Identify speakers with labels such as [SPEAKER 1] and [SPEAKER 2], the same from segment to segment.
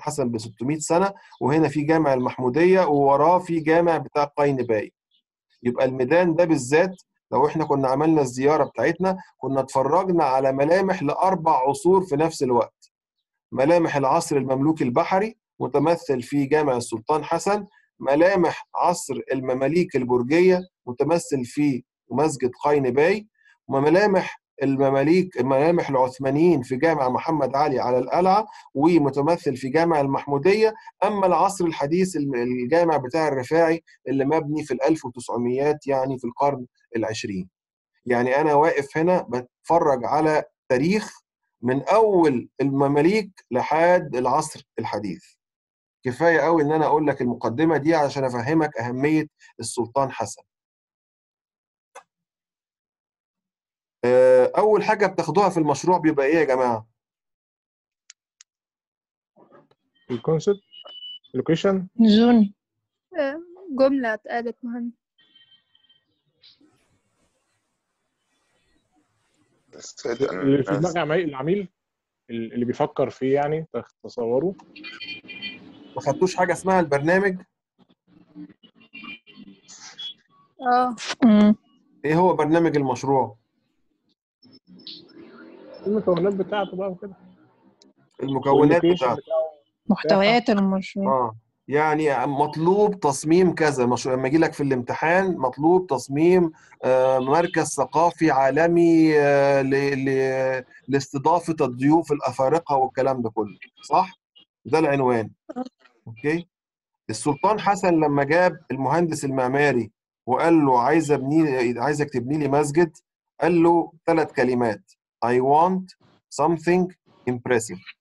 [SPEAKER 1] حسن ب 600 سنه وهنا في جامع المحموديه ووراه في جامع بتاع قاينباي يبقى الميدان ده بالذات لو احنا كنا عملنا الزياره بتاعتنا كنا اتفرجنا على ملامح لاربع عصور في نفس الوقت ملامح العصر المملوكي البحري متمثل في جامع السلطان حسن ملامح عصر المماليك البرجيه متمثل في مسجد قاينباي وملامح المماليك ملامح العثمانيين في جامع محمد علي على القلعه ومتمثل في جامع المحموديه اما العصر الحديث الجامع بتاع الرفاعي اللي مبني في ال 1900 يعني في القرن العشرين يعني انا واقف هنا بتفرج على تاريخ من اول المماليك لحد العصر الحديث كفايه قوي ان انا اقول لك المقدمه دي عشان افهمك اهميه السلطان حسن اول حاجه بتاخدوها في المشروع بيبقى ايه يا جماعه
[SPEAKER 2] الكونسبت اللوكيشن
[SPEAKER 3] زون
[SPEAKER 4] جملة اتقالت مهمة
[SPEAKER 2] اللي في دماغ العميل العميل اللي بيفكر فيه يعني تصوره
[SPEAKER 1] ما خدتوش حاجه اسمها البرنامج
[SPEAKER 4] اه
[SPEAKER 3] مم.
[SPEAKER 1] ايه هو برنامج المشروع
[SPEAKER 2] المكونات بتاعته بقى وكده
[SPEAKER 1] المكونات
[SPEAKER 2] واللوكيشن
[SPEAKER 1] بتاعته
[SPEAKER 2] بتاعه
[SPEAKER 3] محتويات المشروع
[SPEAKER 1] اه يعني مطلوب تصميم كذا مش... لما يجي لك في الامتحان مطلوب تصميم آه، مركز ثقافي عالمي آه، ل... ل... لاستضافة الضيوف الأفارقة والكلام ده كله صح؟ ده العنوان اوكي السلطان حسن لما جاب المهندس المعماري وقال له عايز ابني عايزك تبني لي مسجد قال له ثلاث كلمات I want something impressive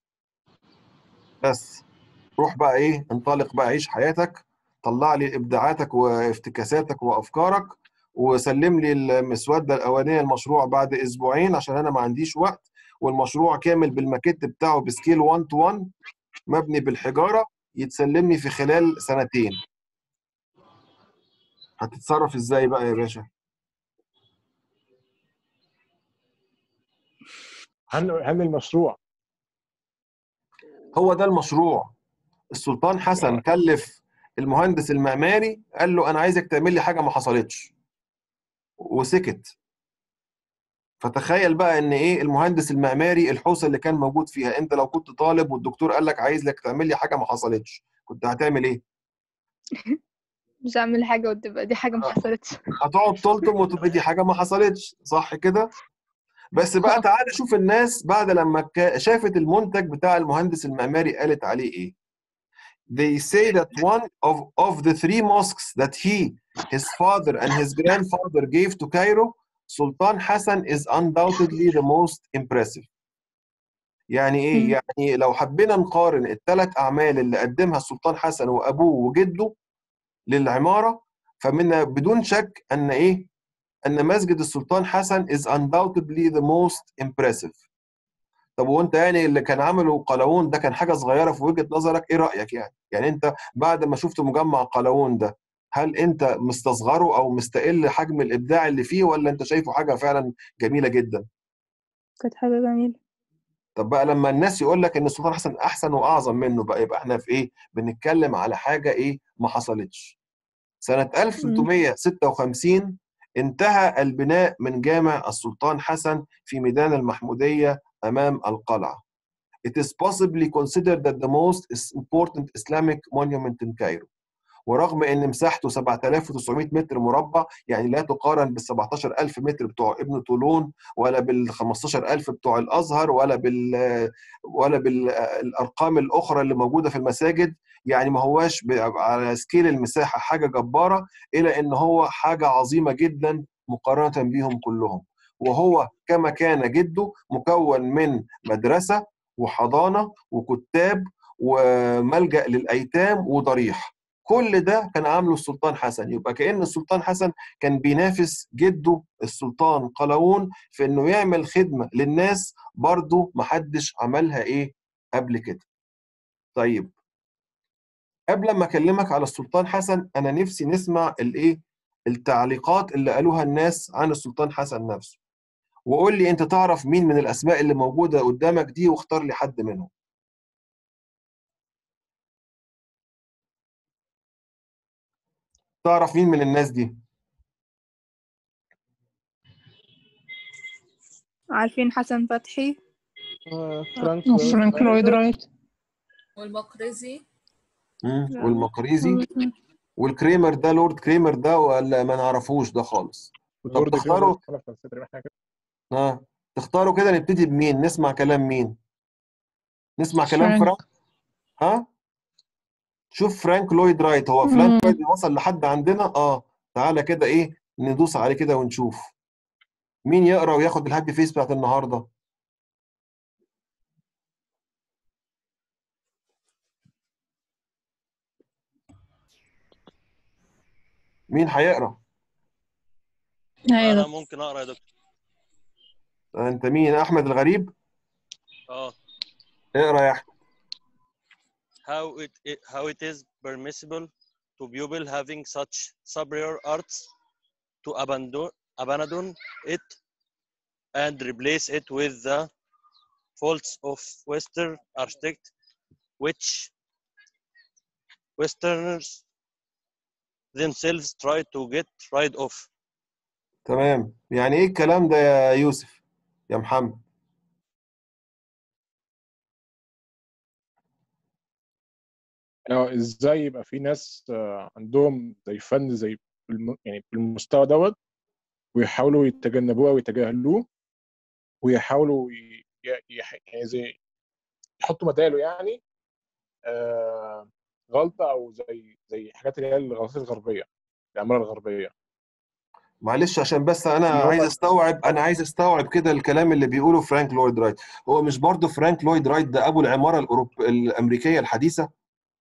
[SPEAKER 1] بس روح بقى ايه انطلق بقى عيش حياتك طلع لي ابداعاتك وافتكاساتك وافكارك وسلم لي المسوده الاولانيه المشروع بعد اسبوعين عشان انا ما عنديش وقت والمشروع كامل بالماكيت بتاعه بسكيل 1 تو 1 مبني بالحجاره يتسلم لي في خلال سنتين هتتصرف ازاي بقى يا باشا
[SPEAKER 2] هن هن المشروع
[SPEAKER 1] هو ده المشروع السلطان حسن كلف المهندس المعماري قال له انا عايزك تعمل لي حاجه ما حصلتش وسكت فتخيل بقى ان ايه المهندس المعماري الحوسه اللي كان موجود فيها انت لو كنت طالب والدكتور قال لك عايز لك تعمل لي حاجه ما حصلتش كنت هتعمل ايه
[SPEAKER 4] مش هعمل حاجة وتبقى دي حاجة ما حصلتش
[SPEAKER 1] هتقعد تلطم وتبقى دي حاجه ما حصلتش صح كده بس بقى تعالى شوف الناس بعد لما كا- شافت المنتج بتاع المهندس المعماري قالت عليه ايه they say that one of, of the three mosques that he, his father, and his grandfather gave to Cairo, Sultan Hassan is undoubtedly the most impressive. يعني ايه؟
[SPEAKER 4] مم.
[SPEAKER 1] يعني لو حبينا نقارن الثلاث اعمال اللي قدمها السلطان حسن وابوه وجده للعماره فمن بدون شك ان ايه؟ ان مسجد السلطان حسن is undoubtedly the most impressive. طب وانت يعني اللي كان عمله قلاوون ده كان حاجه صغيره في وجهه نظرك ايه رايك يعني؟ يعني انت بعد ما شفت مجمع قلاوون ده هل انت مستصغره او مستقل حجم الابداع اللي فيه ولا انت شايفه حاجه فعلا جميله جدا؟
[SPEAKER 4] كانت حاجة جميلة
[SPEAKER 1] طب بقى لما الناس يقول لك ان السلطان حسن احسن واعظم منه بقى يبقى احنا في ايه؟ بنتكلم على حاجه ايه؟ ما حصلتش. سنه 1356 انتهى البناء من جامع السلطان حسن في ميدان المحموديه امام القلعه. It is possibly considered that the most important Islamic monument in Cairo. ورغم ان مساحته 7900 متر مربع يعني لا تقارن بال 17000 متر بتوع ابن طولون ولا بال 15000 بتوع الازهر ولا بال ولا بالارقام الاخرى اللي موجوده في المساجد يعني ما هواش ب- على سكيل المساحه حاجه جباره الى ان هو حاجه عظيمه جدا مقارنه بيهم كلهم وهو كما كان جده مكون من مدرسه وحضانه وكتاب وملجا للايتام وضريح كل ده كان عامله السلطان حسن يبقى كأن السلطان حسن كان بينافس جده السلطان قلاوون في انه يعمل خدمة للناس برضه محدش عملها ايه قبل كده طيب قبل ما اكلمك على السلطان حسن انا نفسي نسمع الايه التعليقات اللي قالوها الناس عن السلطان حسن نفسه وقول لي انت تعرف مين من الاسماء اللي موجودة قدامك دي واختار لي حد منهم تعرف مين من الناس دي
[SPEAKER 4] عارفين حسن فتحي
[SPEAKER 2] آه، فرانك
[SPEAKER 3] وفرانك لويد رايت
[SPEAKER 5] والمقرزي
[SPEAKER 1] مم.
[SPEAKER 4] لا.
[SPEAKER 1] والمقريزي والكريمر ده لورد كريمر ده ولا ما نعرفوش ده خالص
[SPEAKER 2] واللورد
[SPEAKER 1] طب تختاروا؟
[SPEAKER 2] كريمر انا فرنسا تقريبا حاجه كده.
[SPEAKER 1] ها تختاروا كده نبتدي بمين نسمع كلام مين نسمع كلام
[SPEAKER 3] فرانك.
[SPEAKER 1] فرانك ها شوف فرانك لويد رايت هو
[SPEAKER 3] مم.
[SPEAKER 1] فرانك لويد وصل لحد عندنا اه تعالى كده ايه ندوس عليه كده ونشوف مين يقرا وياخد الهابي فيس بتاعت النهارده مين هيقرا
[SPEAKER 6] انا
[SPEAKER 3] ايوه
[SPEAKER 6] ممكن اقرا يا دكتور
[SPEAKER 1] انت مين احمد الغريب
[SPEAKER 6] اه
[SPEAKER 1] اقرا يا احمد
[SPEAKER 6] how it, it how it is permissible to pupil having such superior arts to abandon abandon it and replace it with the faults of Western architect, which Westerners themselves try to get rid of.
[SPEAKER 1] تمام يعني ايه الكلام ده يا يوسف يا محمد
[SPEAKER 2] يعني ازاي يبقى في ناس آه، عندهم زي فن زي بالم- يعني بالمستوى دوت ويحاولوا يتجنبوه ويتجاهلوه ويحاولوا ي- ي- يح- يعني زي يحطوا بداله يعني آه، غلطه او زي زي حاجات اللي هي الغلطات الغربيه العماله الغربيه
[SPEAKER 1] معلش عشان بس انا
[SPEAKER 2] اللي هم-
[SPEAKER 1] عايز استوعب انا عايز استوعب كده الكلام اللي بيقوله فرانك لويد رايت هو مش برضه فرانك لويد رايت ده ابو العماره الأوروب... الامريكيه الحديثه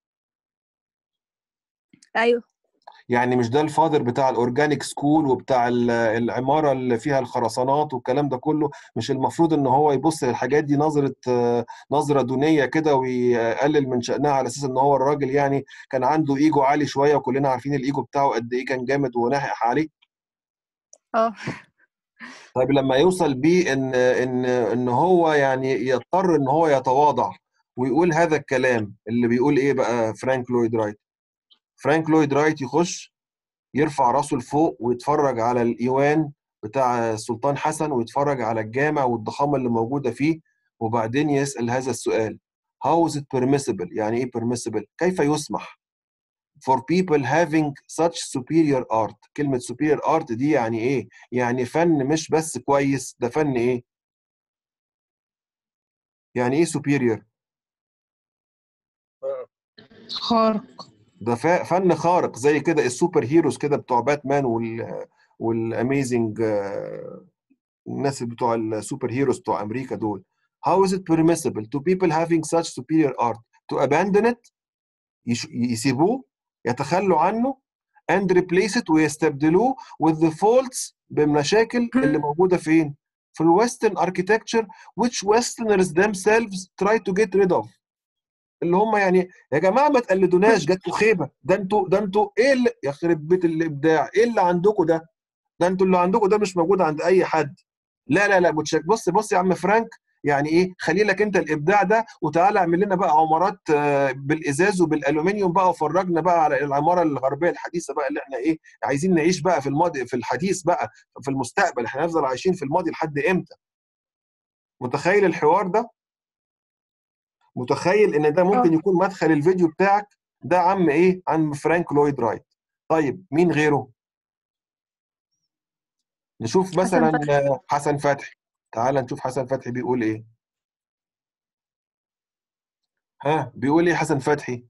[SPEAKER 4] ايوه
[SPEAKER 1] يعني مش ده الفاذر بتاع الاورجانيك سكول وبتاع ال- العماره اللي فيها الخرسانات والكلام ده كله مش المفروض ان هو يبص للحاجات دي نظره آه، نظره دونيه كده ويقلل من شأنها على اساس ان هو الراجل يعني كان عنده ايجو عالي شويه وكلنا عارفين الايجو بتاعه قد ايه كان جامد وناحق عليه
[SPEAKER 4] اه
[SPEAKER 1] طيب لما يوصل بيه ان ان ان هو يعني يضطر ان هو يتواضع ويقول هذا الكلام اللي بيقول ايه بقى فرانك لويد رايت فرانك لويد رايت يخش يرفع راسه لفوق ويتفرج على الايوان بتاع السلطان حسن ويتفرج على الجامع والضخامه اللي موجوده فيه وبعدين يسال هذا السؤال how is it permissible يعني ايه permissible كيف يسمح for people having such superior art كلمة superior art دي يعني ايه يعني فن مش بس كويس ده فن ايه يعني ايه superior
[SPEAKER 3] خارق
[SPEAKER 1] ده ف- فن خارق زي كده السوبر هيروز كده بتوع باتمان وال والاميزنج الناس بتوع السوبر هيروز بتوع امريكا دول how is it permissible to people having such superior art to abandon it يش- يسيبوه يتخلوا عنه and replace it ويستبدلوه with the faults بالمشاكل اللي موجوده فين في الويسترن architecture which westerners themselves try to get rid of اللي هم يعني يا جماعه ما تقلدوناش جاتكوا خيبه ده انتوا ده انتوا ايه اللي يخرب بيت الابداع ايه اللي عندكم ده ده انتوا اللي عندكم ده مش موجود عند اي حد لا لا لا متشك بص بص يا عم فرانك يعني ايه خلي لك انت الابداع ده وتعالى اعمل لنا بقى عمارات آه، بالازاز وبالالومنيوم بقى وفرجنا بقى على العماره الغربيه الحديثه بقى اللي احنا ايه عايزين نعيش بقى في الماضي في الحديث بقى في المستقبل احنا هنفضل عايشين في الماضي لحد امتى متخيل الحوار ده متخيل ان ده ممكن يكون مدخل الفيديو بتاعك ده عم ايه عم فرانك لويد رايت طيب مين غيره نشوف مثلا
[SPEAKER 4] فتحي.
[SPEAKER 1] آه، حسن فتحي تعال نشوف حسن فتحي بيقول ايه ها بيقول ايه حسن فتحي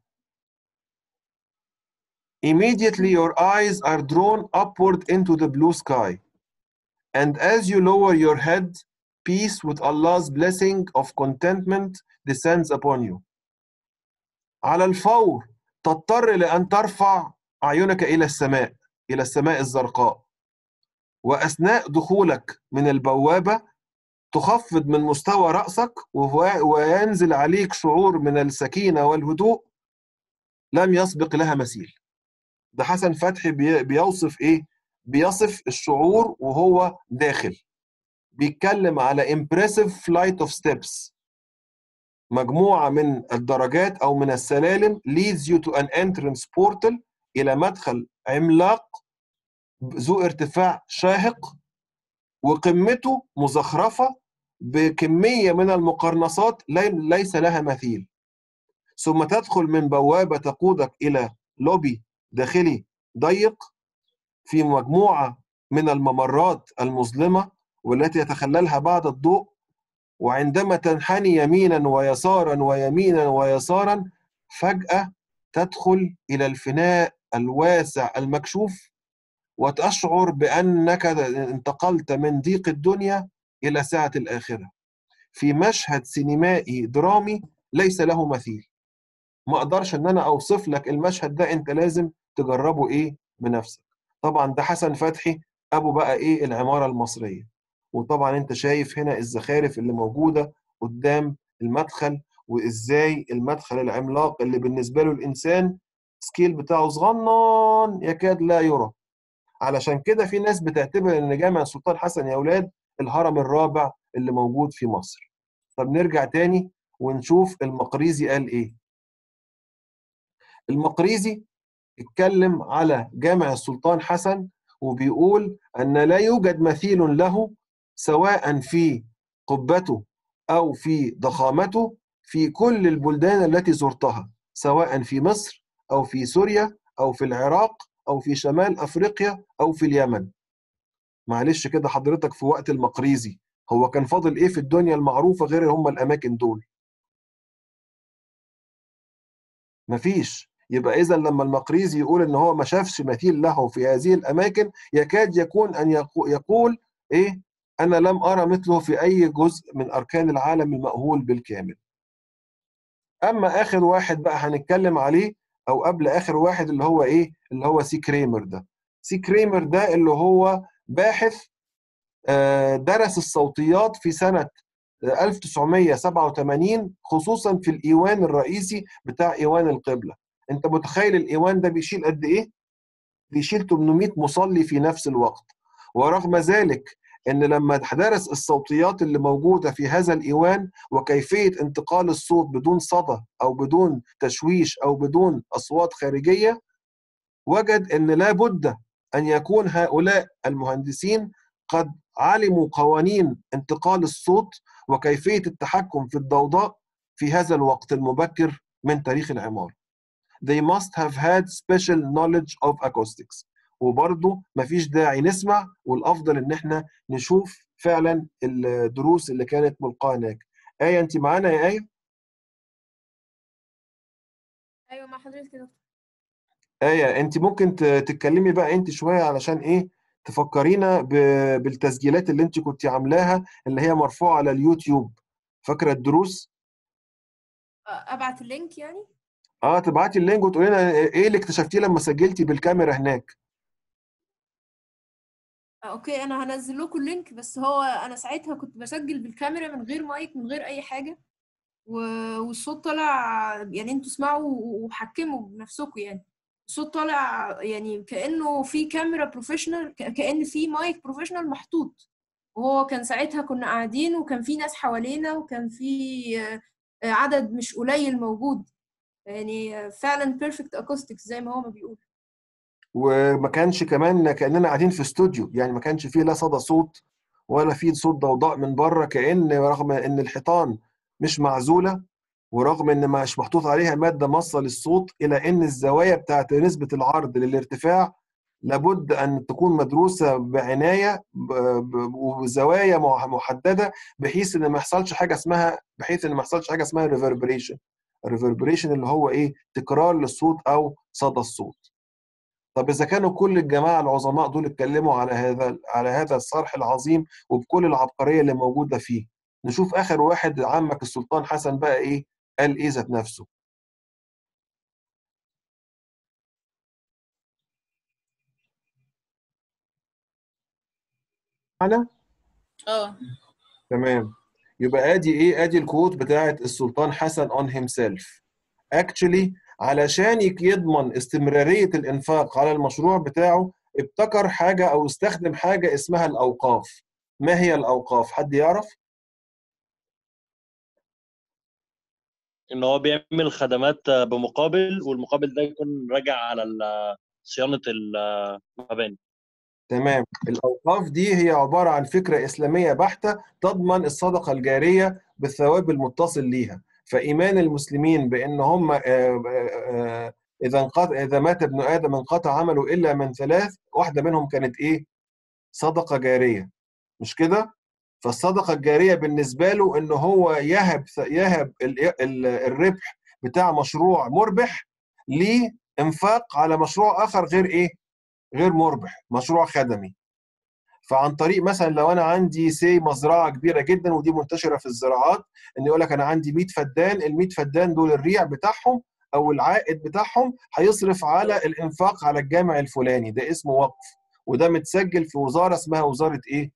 [SPEAKER 1] Immediately your eyes are drawn upward into the blue sky. And as you lower your head, peace with Allah's blessing of contentment descends upon you. على الفور تضطر لأن ترفع أعينك إلى السماء إلى السماء الزرقاء وأثناء دخولك من البوابة تخفض من مستوى رأسك وهو- وينزل عليك شعور من السكينة والهدوء لم يسبق لها مثيل ده حسن فتحي بي- بيوصف إيه؟ بيصف الشعور وهو داخل بيتكلم على impressive flight of steps مجموعة من الدرجات أو من السلالم leads you to an entrance portal الى مدخل عملاق ذو ارتفاع شاهق وقمته مزخرفه بكميه من المقرنصات لي- ليس لها مثيل ثم تدخل من بوابه تقودك الى لوبي داخلي ضيق في مجموعه من الممرات المظلمه والتي يتخللها بعض الضوء وعندما تنحني يمينا ويسارا ويمينا ويسارا فجاه تدخل الى الفناء الواسع المكشوف وتشعر بانك انتقلت من ضيق الدنيا الى سعه الاخره في مشهد سينمائي درامي ليس له مثيل ما اقدرش ان انا اوصف لك المشهد ده انت لازم تجربه ايه بنفسك طبعا ده حسن فتحي ابو بقى ايه العماره المصريه وطبعا انت شايف هنا الزخارف اللي موجوده قدام المدخل وازاي المدخل العملاق اللي بالنسبه له الانسان سكيل بتاعه صغنن يكاد لا يرى علشان كده في ناس بتعتبر ان جامع السلطان حسن يا اولاد الهرم الرابع اللي موجود في مصر طب نرجع تاني ونشوف المقريزي قال ايه المقريزي اتكلم على جامع السلطان حسن وبيقول ان لا يوجد مثيل له سواء في قبته او في ضخامته في كل البلدان التي زرتها سواء في مصر او في سوريا او في العراق او في شمال افريقيا او في اليمن معلش كده حضرتك في وقت المقريزي هو كان فاضل ايه في الدنيا المعروفه غير هم الاماكن دول مفيش يبقى اذا لما المقريزي يقول ان هو ما شافش مثيل له في هذه الاماكن يكاد يكون ان يقو- يقول ايه انا لم ارى مثله في اي جزء من اركان العالم المأهول بالكامل اما اخر واحد بقى هنتكلم عليه او قبل اخر واحد اللي هو ايه اللي هو سي كريمر ده سي كريمر ده اللي هو باحث آه، درس الصوتيات في سنة 1987 خصوصا في الإيوان الرئيسي بتاع إيوان القبلة أنت متخيل الإيوان ده بيشيل قد إيه؟ بيشيل 800 مصلي في نفس الوقت ورغم ذلك ان لما درس الصوتيات اللي موجوده في هذا الايوان وكيفيه انتقال الصوت بدون صدى او بدون تشويش او بدون اصوات خارجيه وجد ان لا بد ان يكون هؤلاء المهندسين قد علموا قوانين انتقال الصوت وكيفيه التحكم في الضوضاء في هذا الوقت المبكر من تاريخ العماره. They must have had special knowledge of acoustics. وبرضه مفيش داعي نسمع والافضل ان احنا نشوف فعلا الدروس اللي كانت ملقاه هناك. آية انت معانا يا آية؟
[SPEAKER 5] ايوه مع حضرتك كده
[SPEAKER 1] آية انت ممكن ت- تتكلمي بقى انت شوية علشان ايه تفكرينا ب- بالتسجيلات اللي انت كنت عاملاها اللي هي مرفوعة على اليوتيوب فاكرة الدروس؟
[SPEAKER 5] ابعت اللينك يعني
[SPEAKER 1] اه تبعتي اللينك وتقولي لنا ايه اللي اكتشفتيه لما سجلتي بالكاميرا هناك
[SPEAKER 5] آه، اوكي انا هنزل لكم اللينك بس هو انا ساعتها كنت بسجل بالكاميرا من غير مايك من غير اي حاجه و- والصوت طلع يعني انتوا اسمعوا وحكموا بنفسكم يعني الصوت طالع يعني كانه في كاميرا بروفيشنال كان في مايك بروفيشنال محطوط وهو كان ساعتها كنا قاعدين وكان في ناس حوالينا وكان في آه، آه، عدد مش قليل موجود يعني آه، فعلا بيرفكت اكوستكس زي ما هو ما بيقول
[SPEAKER 1] وما كانش كمان كأننا قاعدين في استوديو يعني ما كانش فيه لا صدى صوت ولا فيه صوت ضوضاء من بره كأن رغم ان الحيطان مش معزولة ورغم ان مش محطوط عليها مادة مصة للصوت الى ان الزوايا بتاعت نسبة العرض للارتفاع لابد ان تكون مدروسة بعناية ب- ب- وزوايا مح- محددة بحيث ان ما يحصلش حاجة اسمها بحيث ان ما يحصلش حاجة اسمها ريفربريشن الريفربريشن اللي هو ايه تكرار للصوت او صدى الصوت طب اذا كانوا كل الجماعه العظماء دول اتكلموا على هذا على هذا الصرح العظيم وبكل العبقريه اللي موجوده فيه نشوف اخر واحد عمك السلطان حسن بقى ايه قال ايه ذات نفسه انا
[SPEAKER 5] اه
[SPEAKER 1] تمام يبقى ادي ايه ادي الكوت بتاعت السلطان حسن on himself actually علشان يك- يضمن استمرارية الإنفاق على المشروع بتاعه ابتكر حاجة أو استخدم حاجة اسمها الأوقاف ما هي الأوقاف؟ حد يعرف؟
[SPEAKER 6] ان هو بيعمل خدمات بمقابل والمقابل ده يكون راجع على ال- صيانه المباني
[SPEAKER 1] تمام الأوقاف دي هي عبارة عن فكرة إسلامية بحتة تضمن الصدقة الجارية بالثواب المتصل ليها فإيمان المسلمين بأن هم آه، آه، إذا انقطع إذا مات ابن آدم انقطع عمله إلا من ثلاث واحدة منهم كانت إيه؟ صدقة جارية مش كده؟ فالصدقة الجارية بالنسبة له إن هو يهب يهب ال- ال- الربح بتاع مشروع مربح لإنفاق على مشروع آخر غير إيه؟ غير مربح مشروع خدمي فعن طريق مثلا لو انا عندي سي مزرعه كبيره جدا ودي منتشره في الزراعات ان يقول لك انا عندي 100 فدان ال 100 فدان دول الريع بتاعهم او العائد بتاعهم هيصرف على الانفاق على الجامع الفلاني ده اسمه وقف وده متسجل في وزاره اسمها وزاره ايه؟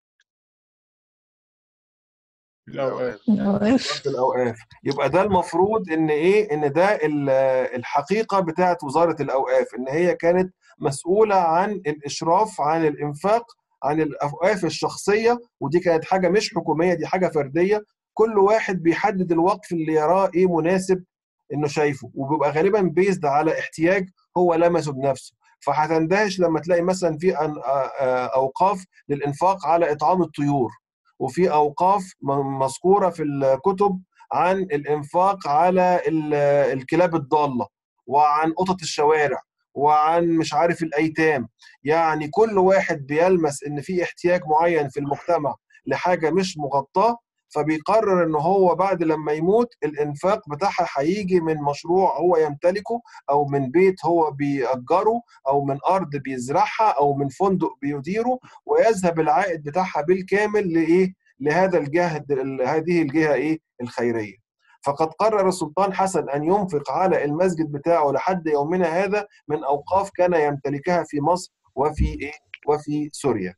[SPEAKER 2] الأوقات
[SPEAKER 1] وزاره الاوقاف يبقى ده المفروض ان ايه ان ده ال- الحقيقه بتاعت وزاره الاوقاف ان هي كانت مسؤوله عن الاشراف عن الانفاق عن الاوقاف الشخصيه ودي كانت حاجه مش حكوميه دي حاجه فرديه كل واحد بيحدد الوقف اللي يراه ايه مناسب انه شايفه وبيبقى غالبا بيزد على احتياج هو لمسه بنفسه فهتندهش لما تلاقي مثلا في أن- آ- آ- اوقاف للانفاق على اطعام الطيور وفي اوقاف م- مذكوره في الكتب عن الانفاق على ال- الكلاب الضاله وعن قطط الشوارع وعن مش عارف الايتام يعني كل واحد بيلمس ان في احتياج معين في المجتمع لحاجه مش مغطاه فبيقرر ان هو بعد لما يموت الانفاق بتاعها هيجي من مشروع هو يمتلكه او من بيت هو بيأجره او من ارض بيزرعها او من فندق بيديره ويذهب العائد بتاعها بالكامل لايه لهذا الجهد هذه الجهه ايه الخيريه فقد قرر السلطان حسن ان ينفق على المسجد بتاعه لحد يومنا هذا من اوقاف كان يمتلكها في مصر وفي ايه وفي سوريا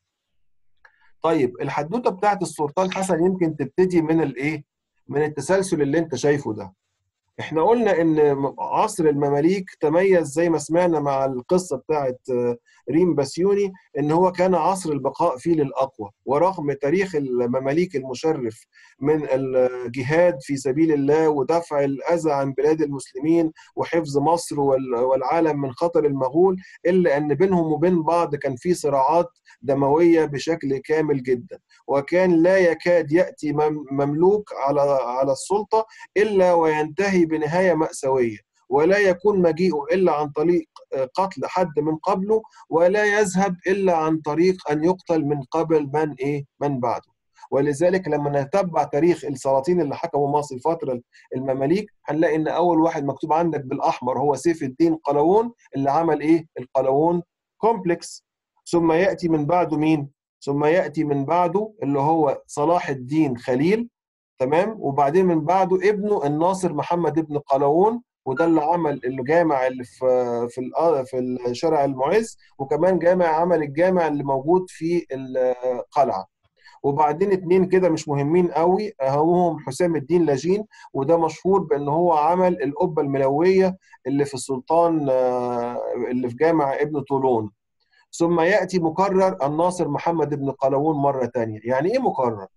[SPEAKER 1] طيب الحدوته بتاعت السلطان حسن يمكن تبتدي من الايه من التسلسل اللي انت شايفه ده احنا قلنا ان عصر المماليك تميز زي ما سمعنا مع القصه بتاعت ريم بسيوني ان هو كان عصر البقاء فيه للاقوى ورغم تاريخ المماليك المشرف من الجهاد في سبيل الله ودفع الاذى عن بلاد المسلمين وحفظ مصر والعالم من خطر المغول الا ان بينهم وبين بعض كان في صراعات دمويه بشكل كامل جدا وكان لا يكاد ياتي مملوك على على السلطه الا وينتهي بنهايه ماساويه ولا يكون مجيئه الا عن طريق قتل حد من قبله ولا يذهب الا عن طريق ان يقتل من قبل من ايه من بعده ولذلك لما نتبع تاريخ السلاطين اللي حكموا مصر فتره المماليك هنلاقي ان اول واحد مكتوب عندك بالاحمر هو سيف الدين قلاوون اللي عمل ايه القلاوون كومبلكس ثم ياتي من بعده مين ثم ياتي من بعده اللي هو صلاح الدين خليل تمام وبعدين من بعده ابنه الناصر محمد ابن قلاوون وده اللي عمل الجامع اللي في في في شارع المعز وكمان جامع عمل الجامع اللي موجود في القلعه وبعدين اتنين كده مش مهمين قوي اهمهم حسام الدين لاجين وده مشهور بان هو عمل القبه الملويه اللي في السلطان اللي في جامع ابن طولون ثم ياتي مكرر الناصر محمد بن قلاوون مره ثانيه يعني ايه مكرر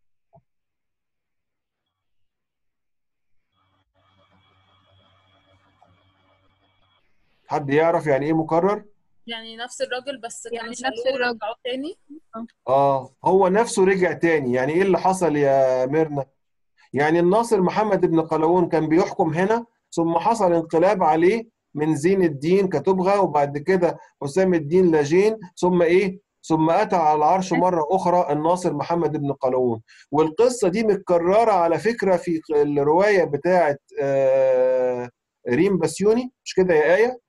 [SPEAKER 1] حد يعرف يعني ايه مكرر
[SPEAKER 7] يعني نفس الراجل بس
[SPEAKER 4] يعني
[SPEAKER 7] كانوا
[SPEAKER 4] نفس
[SPEAKER 7] شالوه
[SPEAKER 4] الراجل.
[SPEAKER 7] ورجعوه تاني
[SPEAKER 1] اه هو نفسه رجع تاني يعني ايه اللي حصل يا ميرنا يعني الناصر محمد بن قلاوون كان بيحكم هنا ثم حصل انقلاب عليه من زين الدين كتبغى وبعد كده حسام الدين لاجين ثم ايه ثم اتى على العرش مره اخرى الناصر محمد بن قلاوون والقصه دي متكرره على فكره في الروايه بتاعه آه ريم بسيوني مش كده يا ايه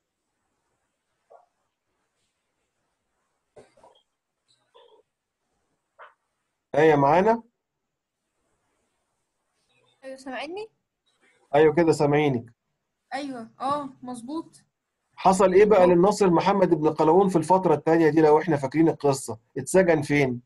[SPEAKER 1] ايه معانا
[SPEAKER 5] ايوه سامعني
[SPEAKER 1] ايوه كده سامعينك
[SPEAKER 5] ايوه اه مظبوط
[SPEAKER 1] حصل ايه بقى للناصر محمد بن قلاوون في الفتره الثانيه دي لو احنا فاكرين القصه اتسجن فين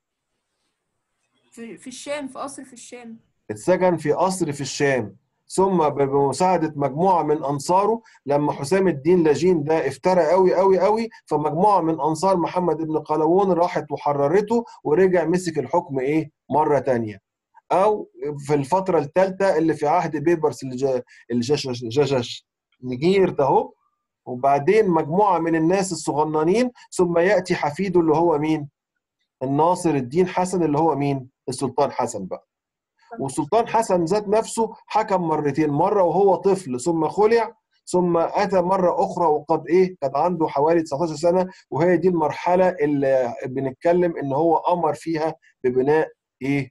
[SPEAKER 5] في في الشام في قصر في الشام
[SPEAKER 1] اتسجن في قصر في الشام ثم بمساعدة مجموعة من أنصاره لما حسام الدين لاجين ده افترى قوي قوي قوي فمجموعة من أنصار محمد بن قلاوون راحت وحررته ورجع مسك الحكم إيه مرة تانية او في الفتره الثالثه اللي في عهد بيبرس الج- الجشش جشش نجير ده اهو وبعدين مجموعه من الناس الصغننين ثم ياتي حفيده اللي هو مين؟ الناصر الدين حسن اللي هو مين؟ السلطان حسن بقى والسلطان حسن ذات نفسه حكم مرتين مره وهو طفل ثم خلع ثم اتى مره اخرى وقد ايه كان عنده حوالي 19 سنه وهي دي المرحله اللي بنتكلم ان هو امر فيها ببناء ايه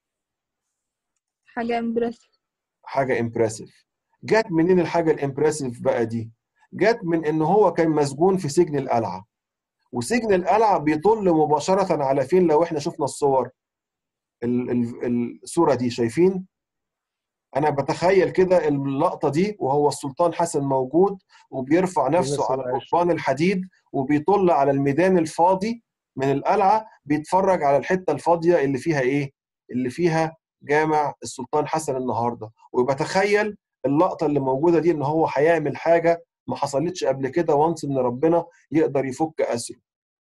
[SPEAKER 4] حاجة امبرس
[SPEAKER 1] حاجه امبرسيف جت منين الحاجه الامبرسيف بقى دي جت من ان هو كان مسجون في سجن القلعه وسجن القلعه بيطل مباشره على فين لو احنا شفنا الصور ال- ال- الصوره دي شايفين انا بتخيل كده اللقطه دي وهو السلطان حسن موجود وبيرفع نفسه
[SPEAKER 2] الناس
[SPEAKER 1] على
[SPEAKER 2] اللي عايشة.
[SPEAKER 1] قضبان الحديد وبيطل على الميدان الفاضي من القلعه بيتفرج على الحته الفاضيه اللي فيها ايه اللي فيها جامع السلطان حسن النهارده وبتخيل اللقطه اللي موجوده دي ان هو هيعمل حاجه ما حصلتش قبل كده وانس ان ربنا يقدر يفك اسره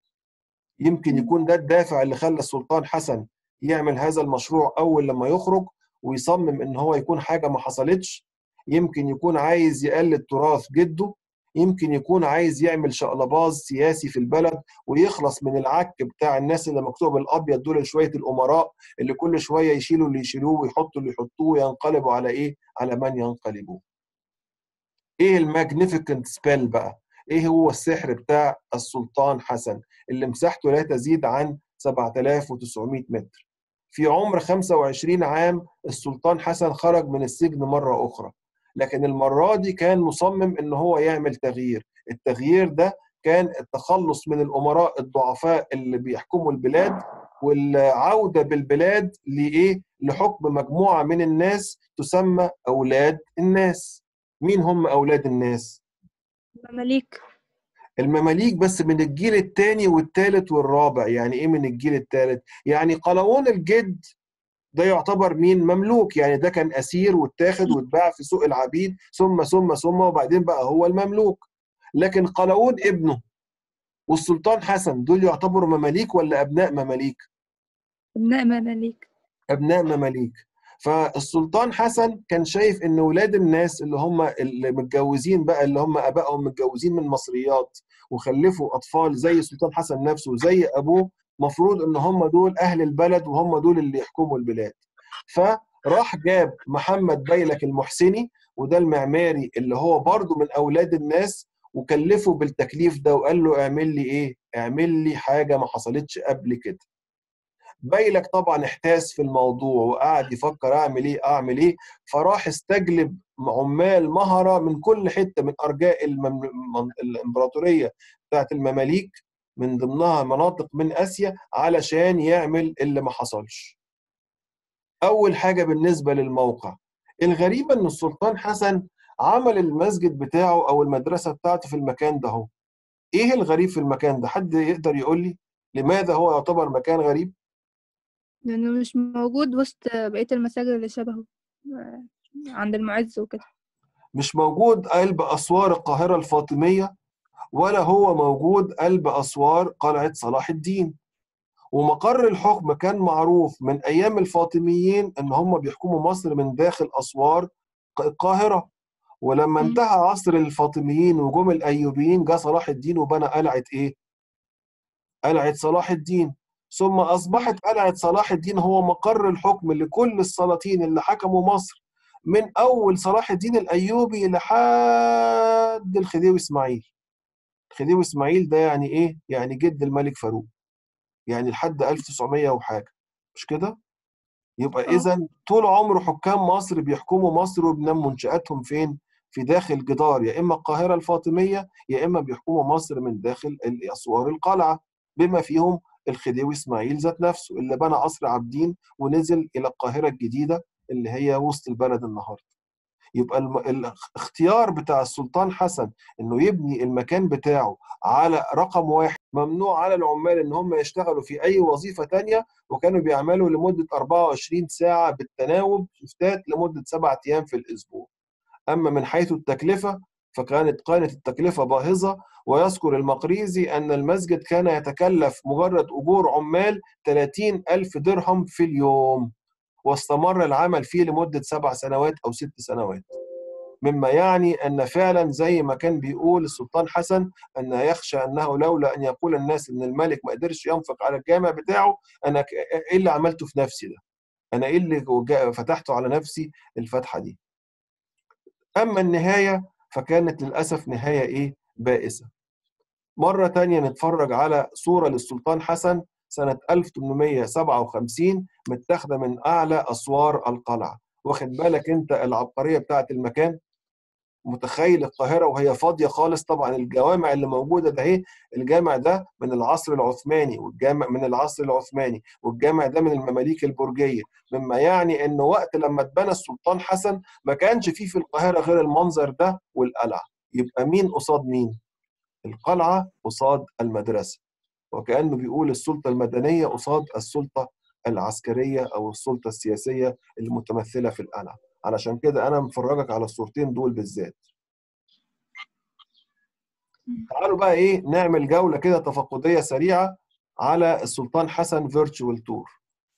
[SPEAKER 1] يمكن يكون ده الدافع اللي خلى السلطان حسن يعمل هذا المشروع اول لما يخرج ويصمم ان هو يكون حاجه ما حصلتش يمكن يكون عايز يقلد تراث جده يمكن يكون عايز يعمل شقلباز سياسي في البلد ويخلص من العك بتاع الناس اللي مكتوب الابيض دول شويه الامراء اللي كل شويه يشيلوا اللي يشيلوه ويحطوا اللي يحطوه وينقلبوا على ايه؟ على من ينقلبوه. ايه الماجنيفيكنت سبيل بقى؟ ايه هو السحر بتاع السلطان حسن اللي مساحته لا تزيد عن 7900 متر. في عمر 25 عام السلطان حسن خرج من السجن مرة أخرى لكن المرة دي كان مصمم إن هو يعمل تغيير التغيير ده كان التخلص من الأمراء الضعفاء اللي بيحكموا البلاد والعودة بالبلاد لإيه؟ لحكم مجموعة من الناس تسمى أولاد الناس مين هم أولاد الناس؟
[SPEAKER 4] مماليك
[SPEAKER 1] المماليك بس من الجيل الثاني والثالث والرابع يعني ايه من الجيل الثالث يعني قلاوون الجد ده يعتبر مين مملوك يعني ده كان اسير واتاخد واتباع في سوق العبيد ثم ثم ثم وبعدين بقى هو المملوك لكن قلاوون ابنه والسلطان حسن دول يعتبروا مماليك ولا ابناء مماليك
[SPEAKER 4] ابناء مماليك
[SPEAKER 1] ابناء مماليك فالسلطان حسن كان شايف ان ولاد الناس اللي هم اللي متجوزين بقى اللي هم ابائهم متجوزين من مصريات وخلفوا اطفال زي السلطان حسن نفسه وزي ابوه مفروض ان هم دول اهل البلد وهم دول اللي يحكموا البلاد فراح جاب محمد بيلك المحسني وده المعماري اللي هو برضه من اولاد الناس وكلفه بالتكليف ده وقال له اعمل لي ايه اعمل لي حاجه ما حصلتش قبل كده بيلك طبعا احتاس في الموضوع وقعد يفكر اعمل ايه اعمل ايه فراح استجلب عمال مهره من كل حته من ارجاء المم... من- الامبراطوريه بتاعت المماليك من ضمنها مناطق من اسيا علشان يعمل اللي ما حصلش اول حاجه بالنسبه للموقع الغريبه ان السلطان حسن عمل المسجد بتاعه او المدرسه بتاعته في المكان ده هو ايه الغريب في المكان ده حد يقدر يقول لي لماذا هو يعتبر مكان غريب
[SPEAKER 4] لأنه مش موجود وسط بقية المساجد اللي شبهه آه، عند المعز وكده
[SPEAKER 1] مش موجود قلب أسوار القاهرة الفاطمية ولا هو موجود قلب أسوار قلعة صلاح الدين ومقر الحكم كان معروف من أيام الفاطميين إن هم بيحكموا مصر من داخل أسوار القاهرة ولما
[SPEAKER 4] مم.
[SPEAKER 1] انتهى عصر الفاطميين وجم الأيوبيين جاء صلاح الدين وبنى قلعة إيه؟ قلعة صلاح الدين ثم أصبحت قلعة صلاح الدين هو مقر الحكم لكل السلاطين اللي حكموا مصر من أول صلاح الدين الأيوبي لحد الخديوي إسماعيل الخديوي إسماعيل ده يعني إيه؟ يعني جد الملك فاروق يعني لحد 1900 وحاجة مش كده؟ يبقى
[SPEAKER 4] اه.
[SPEAKER 1] إذا طول عمر حكام مصر بيحكموا مصر وبنم منشآتهم فين؟ في داخل جدار يا إما القاهرة الفاطمية يا إما بيحكموا مصر من داخل أسوار القلعة بما فيهم الخديوي إسماعيل ذات نفسه اللي بنى قصر عابدين ونزل إلى القاهرة الجديدة اللي هي وسط البلد النهارده. يبقى الم... الاختيار بتاع السلطان حسن انه يبني المكان بتاعه على رقم واحد ممنوع على العمال ان هم يشتغلوا في اي وظيفه تانية وكانوا بيعملوا لمده 24 ساعه بالتناوب شفتات لمده سبعة ايام في الاسبوع. اما من حيث التكلفه فكانت كانت التكلفه باهظه ويذكر المقريزي ان المسجد كان يتكلف مجرد اجور عمال 30 الف درهم في اليوم واستمر العمل فيه لمدة سبع سنوات أو ست سنوات مما يعني أن فعلا زي ما كان بيقول السلطان حسن أن يخشى أنه لولا أن يقول الناس أن الملك ما قدرش ينفق على الجامع بتاعه أنا ك- إيه اللي عملته في نفسي ده أنا إيه اللي جا- فتحته على نفسي الفتحة دي أما النهاية فكانت للأسف نهاية إيه بائسة مرة تانية نتفرج على صورة للسلطان حسن سنة 1857 متاخدة من أعلى أسوار القلعة واخد بالك أنت العبقرية بتاعت المكان متخيل القاهرة وهي فاضية خالص طبعا الجوامع اللي موجودة ده اهي الجامع ده من العصر العثماني والجامع من العصر العثماني والجامع ده من المماليك البرجية مما يعني ان وقت لما اتبنى السلطان حسن ما كانش فيه في القاهرة غير المنظر ده والقلعة يبقى مين قصاد مين القلعة قصاد المدرسة وكأنه بيقول السلطة المدنية قصاد السلطة العسكرية أو السلطة السياسية المتمثلة في القلعة علشان كده أنا مفرجك على الصورتين دول بالذات تعالوا بقى إيه نعمل جولة كده تفقدية سريعة على السلطان حسن فيرتشوال تور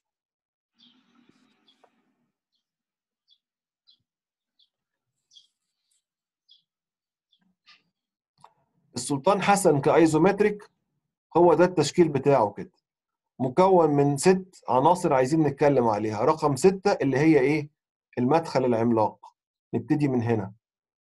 [SPEAKER 1] السلطان حسن كايزومتريك هو ده التشكيل بتاعه كده مكون من ست عناصر عايزين نتكلم عليها رقم ستة اللي هي ايه المدخل العملاق نبتدي من هنا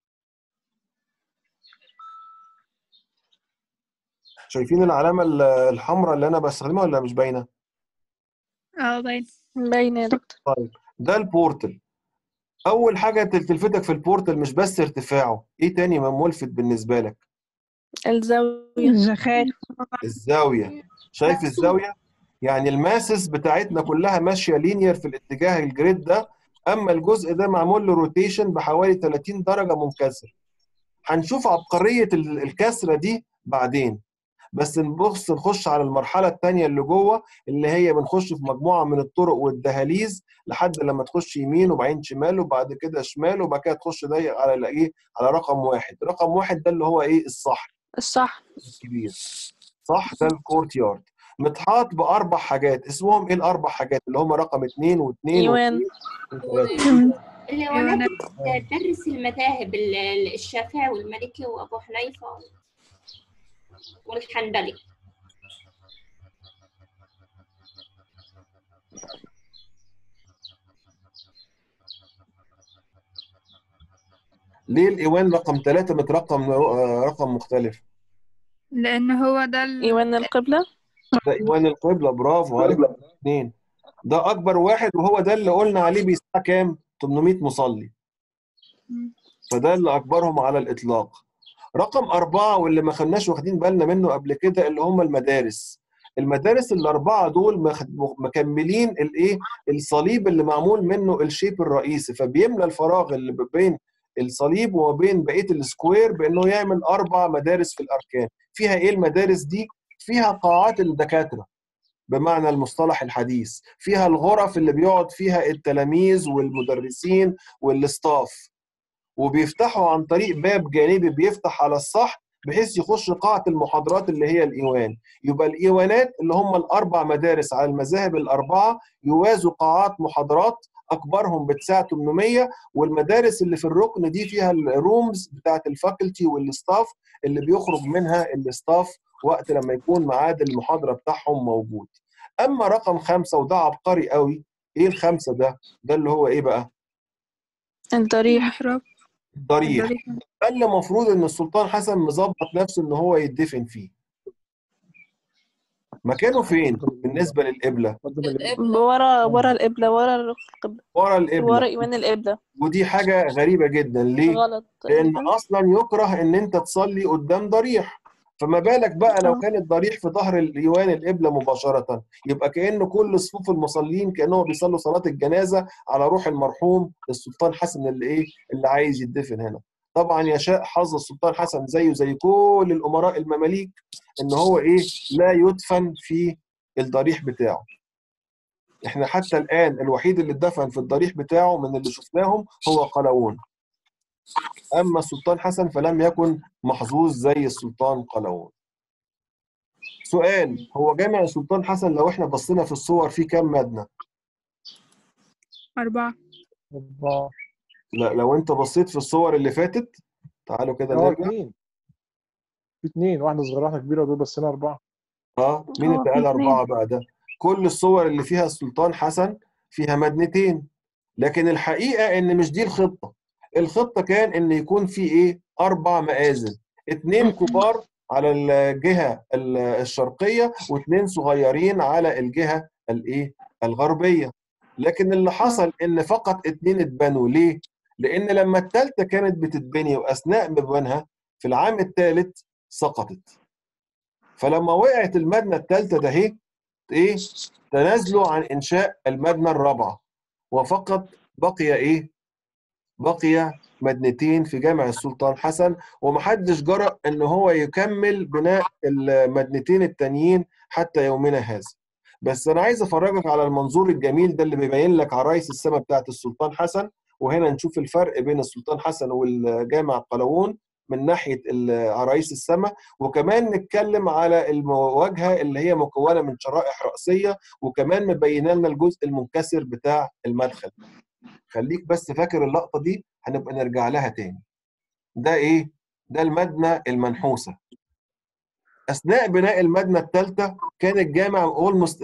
[SPEAKER 1] شايفين العلامة ال- الحمراء اللي أنا بستخدمها ولا مش باينة؟
[SPEAKER 4] اه باين
[SPEAKER 8] باينة يا دكتور
[SPEAKER 1] طيب ده البورتل أول حاجة تل- تلفتك في البورتل مش بس ارتفاعه، إيه تاني ما ملفت بالنسبة لك؟
[SPEAKER 8] الزاوية
[SPEAKER 3] الزخارف
[SPEAKER 1] الزاوية شايف الزاوية؟ يعني الماسس بتاعتنا كلها ماشية لينير في الاتجاه الجريد ده أما الجزء ده معمول له روتيشن بحوالي 30 درجة منكسر هنشوف عبقرية ال- الكسرة دي بعدين بس نبص نخش على المرحلة التانية اللي جوه اللي هي بنخش في مجموعة من الطرق والدهاليز لحد لما تخش يمين وبعدين شمال وبعد كده شمال وبعد كده تخش ضيق على ال- ايه على رقم واحد رقم واحد ده اللي هو ايه الصح
[SPEAKER 8] الصح
[SPEAKER 1] الكبير صح ده الكورت يارد متحاط باربع حاجات اسمهم ايه الاربع حاجات اللي هم رقم اثنين واثنين
[SPEAKER 8] ايوان
[SPEAKER 9] الإيوانات بتدرس المذاهب ال- ال- الشافعي والمالكي وأبو حنيفة والحنبلي
[SPEAKER 1] ليه الايوان رقم ثلاثة مترقم آه، رقم مختلف
[SPEAKER 4] لان هو ده ال...
[SPEAKER 8] ايوان القبلة
[SPEAKER 1] ده ايوان القبلة برافو عليك اثنين ده اكبر واحد وهو ده اللي قلنا عليه بيساع كام 800 مصلي فده اللي اكبرهم على الاطلاق رقم أربعة واللي ما خدناش واخدين بالنا منه قبل كده اللي هم المدارس المدارس الأربعة دول مخ- مكملين الإيه الصليب اللي معمول منه الشيب الرئيسي فبيملى الفراغ اللي ب- بين الصليب وما بين بقية السكوير بإنه يعمل أربع مدارس في الأركان فيها إيه المدارس دي؟ فيها قاعات الدكاترة بمعنى المصطلح الحديث فيها الغرف اللي بيقعد فيها التلاميذ والمدرسين والستاف وبيفتحوا عن طريق باب جانبي بيفتح على الصح بحيث يخش قاعة المحاضرات اللي هي الإيوان يبقى الإيوانات اللي هم الأربع مدارس على المذاهب الأربعة يوازوا قاعات محاضرات أكبرهم بتساع 800 والمدارس اللي في الركن دي فيها الرومز بتاعت الفاكولتي والستاف اللي بيخرج منها الستاف وقت لما يكون ميعاد المحاضرة بتاعهم موجود أما رقم خمسة وده عبقري قوي إيه الخمسة ده؟ ده اللي هو إيه بقى؟
[SPEAKER 8] الضريح
[SPEAKER 4] محراب
[SPEAKER 1] ضريح
[SPEAKER 4] الضريح.
[SPEAKER 1] ده اللي المفروض ان السلطان حسن مظبط نفسه ان هو يدفن فيه مكانه فين بالنسبه للقبله
[SPEAKER 8] ورا ورا القبلة ورا القبلة
[SPEAKER 1] ورا
[SPEAKER 8] ورا
[SPEAKER 1] القبله
[SPEAKER 8] ايمان القبلة
[SPEAKER 1] ودي حاجه غريبه جدا ليه
[SPEAKER 8] غلط
[SPEAKER 1] لان
[SPEAKER 8] تقريبا
[SPEAKER 1] اصلا يكره ان انت تصلي قدام ضريح فما بالك بقى لو
[SPEAKER 8] آه.
[SPEAKER 1] كان الضريح في ظهر الايوان القبله مباشره يبقى كانه كل صفوف المصلين كانهم بيصلوا صلاه الجنازه على روح المرحوم السلطان حسن اللي ايه اللي عايز يدفن هنا طبعا يشاء حظ السلطان حسن زيه زي كل الامراء المماليك ان هو ايه لا يدفن في الضريح بتاعه احنا حتى الان الوحيد اللي اتدفن في الضريح بتاعه من اللي شفناهم هو قلاوون اما السلطان حسن فلم يكن محظوظ زي السلطان قلاوون سؤال هو جامع السلطان حسن لو احنا بصينا في الصور فيه كام مبنى
[SPEAKER 4] أربعة
[SPEAKER 2] أربعة
[SPEAKER 1] لا لو انت بصيت في الصور اللي فاتت تعالوا كده
[SPEAKER 2] اه
[SPEAKER 1] نرجع
[SPEAKER 2] اتنين في اتنين واحدة صغيرة واحدة كبيرة دول بس هنا أربعة
[SPEAKER 1] اه مين
[SPEAKER 8] اه
[SPEAKER 1] اللي
[SPEAKER 8] في
[SPEAKER 1] قال
[SPEAKER 8] اتنين
[SPEAKER 1] أربعة بقى ده كل الصور اللي فيها السلطان حسن فيها مدنتين لكن الحقيقة إن مش دي الخطة الخطة كان إن يكون في إيه أربع مآذن اتنين كبار على الجهة ال- الشرقية واتنين صغيرين على الجهة الإيه الغربية لكن اللي حصل إن فقط اتنين اتبنوا ليه؟ لأن لما التالتة كانت بتتبني وأثناء بنائها في العام الثالث سقطت فلما وقعت المبنى الثالثة ده هي ايه تنازلوا عن انشاء المبنى الرابعه وفقط بقي ايه بقي مبنتين في جامع السلطان حسن ومحدش جرأ ان هو يكمل بناء المبنتين التانيين حتى يومنا هذا بس انا عايز افرجك على المنظور الجميل ده اللي بيبين لك عرايس السماء بتاعت السلطان حسن وهنا نشوف الفرق بين السلطان حسن والجامع قلاوون من ناحيه ال- عرايس السماء وكمان نتكلم على الواجهه اللي هي مكونه من شرائح رأسيه وكمان مبينه لنا الجزء المنكسر بتاع المدخل خليك بس فاكر اللقطه دي هنبقى نرجع لها تاني ده ايه ده المبنى المنحوسه اثناء بناء المبنى الثالثه كان الجامع اولموست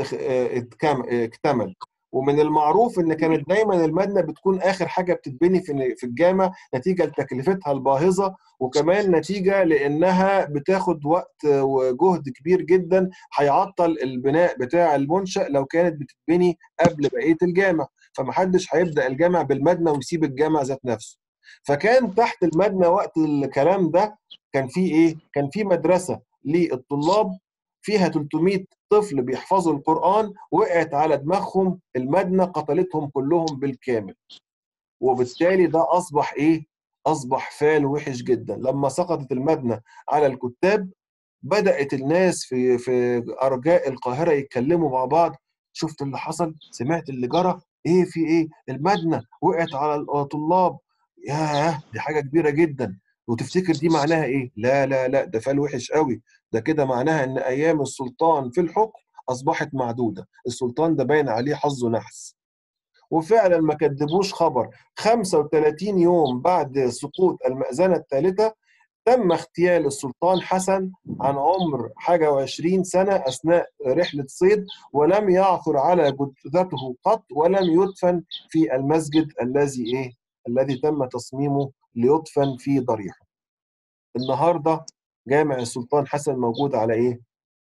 [SPEAKER 1] اكتمل ومن المعروف ان كانت دايما المبنى بتكون اخر حاجه بتتبني في في الجامع نتيجه لتكلفتها الباهظه وكمان نتيجه لانها بتاخد وقت وجهد كبير جدا هيعطل البناء بتاع المنشا لو كانت بتتبني قبل بقيه الجامع فمحدش هيبدا الجامع بالمبنى ويسيب الجامع ذات نفسه فكان تحت المبنى وقت الكلام ده كان في ايه كان في مدرسه للطلاب فيها 300 طفل بيحفظوا القرآن وقعت على دماغهم المبنى قتلتهم كلهم بالكامل وبالتالي ده أصبح إيه؟ أصبح فال وحش جدا لما سقطت المبنى على الكتاب بدأت الناس في في أرجاء القاهرة يتكلموا مع بعض شفت اللي حصل سمعت اللي جرى ايه في ايه المبنى وقعت على الطلاب ياه دي حاجة كبيرة جدا وتفتكر دي معناها ايه لا لا لا ده فال وحش قوي ده كده معناها ان ايام السلطان في الحكم اصبحت معدودة السلطان ده باين عليه حظه نحس وفعلا ما كدبوش خبر 35 يوم بعد سقوط المأذنة الثالثة تم اغتيال السلطان حسن عن عمر حاجة وعشرين سنة أثناء رحلة صيد ولم يعثر على جثته قط ولم يدفن في المسجد الذي إيه؟ الذي تم تصميمه ليدفن في ضريحه. النهارده جامع السلطان حسن موجود على إيه؟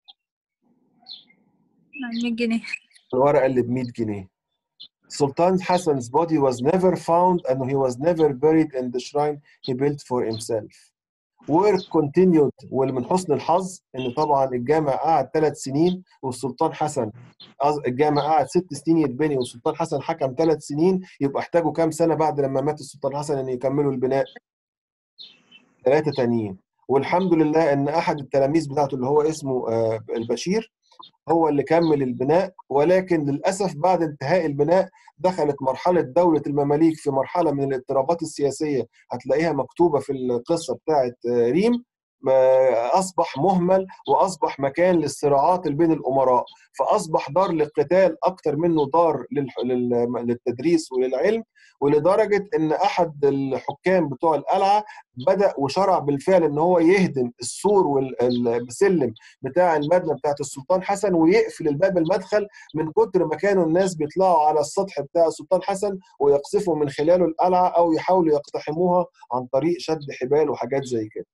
[SPEAKER 4] على 100 جنيه
[SPEAKER 1] الورقة اللي ب 100 جنيه. Sultan Hassan's body was never found and he was never buried in the shrine he built for himself. work continued واللي من حسن الحظ ان طبعا الجامع قعد ثلاث سنين والسلطان حسن الجامع قعد ست سنين يتبني والسلطان حسن حكم ثلاث سنين يبقى احتاجوا كام سنه بعد لما مات السلطان حسن ان يكملوا البناء؟ ثلاثه تانيين والحمد لله ان احد التلاميذ بتاعته اللي هو اسمه البشير هو اللي كمل البناء ولكن للاسف بعد انتهاء البناء دخلت مرحله دوله المماليك في مرحله من الاضطرابات السياسيه هتلاقيها مكتوبه في القصه بتاعه ريم اصبح مهمل واصبح مكان للصراعات بين الامراء فاصبح دار للقتال اكتر منه دار للتدريس وللعلم ولدرجه ان احد الحكام بتوع القلعه بدا وشرع بالفعل ان هو يهدم السور والسلم بتاع المبنى بتاعت السلطان حسن ويقفل الباب المدخل من كتر ما كانوا الناس بيطلعوا على السطح بتاع السلطان حسن ويقصفوا من خلاله القلعه او يحاولوا يقتحموها عن طريق شد حبال وحاجات زي كده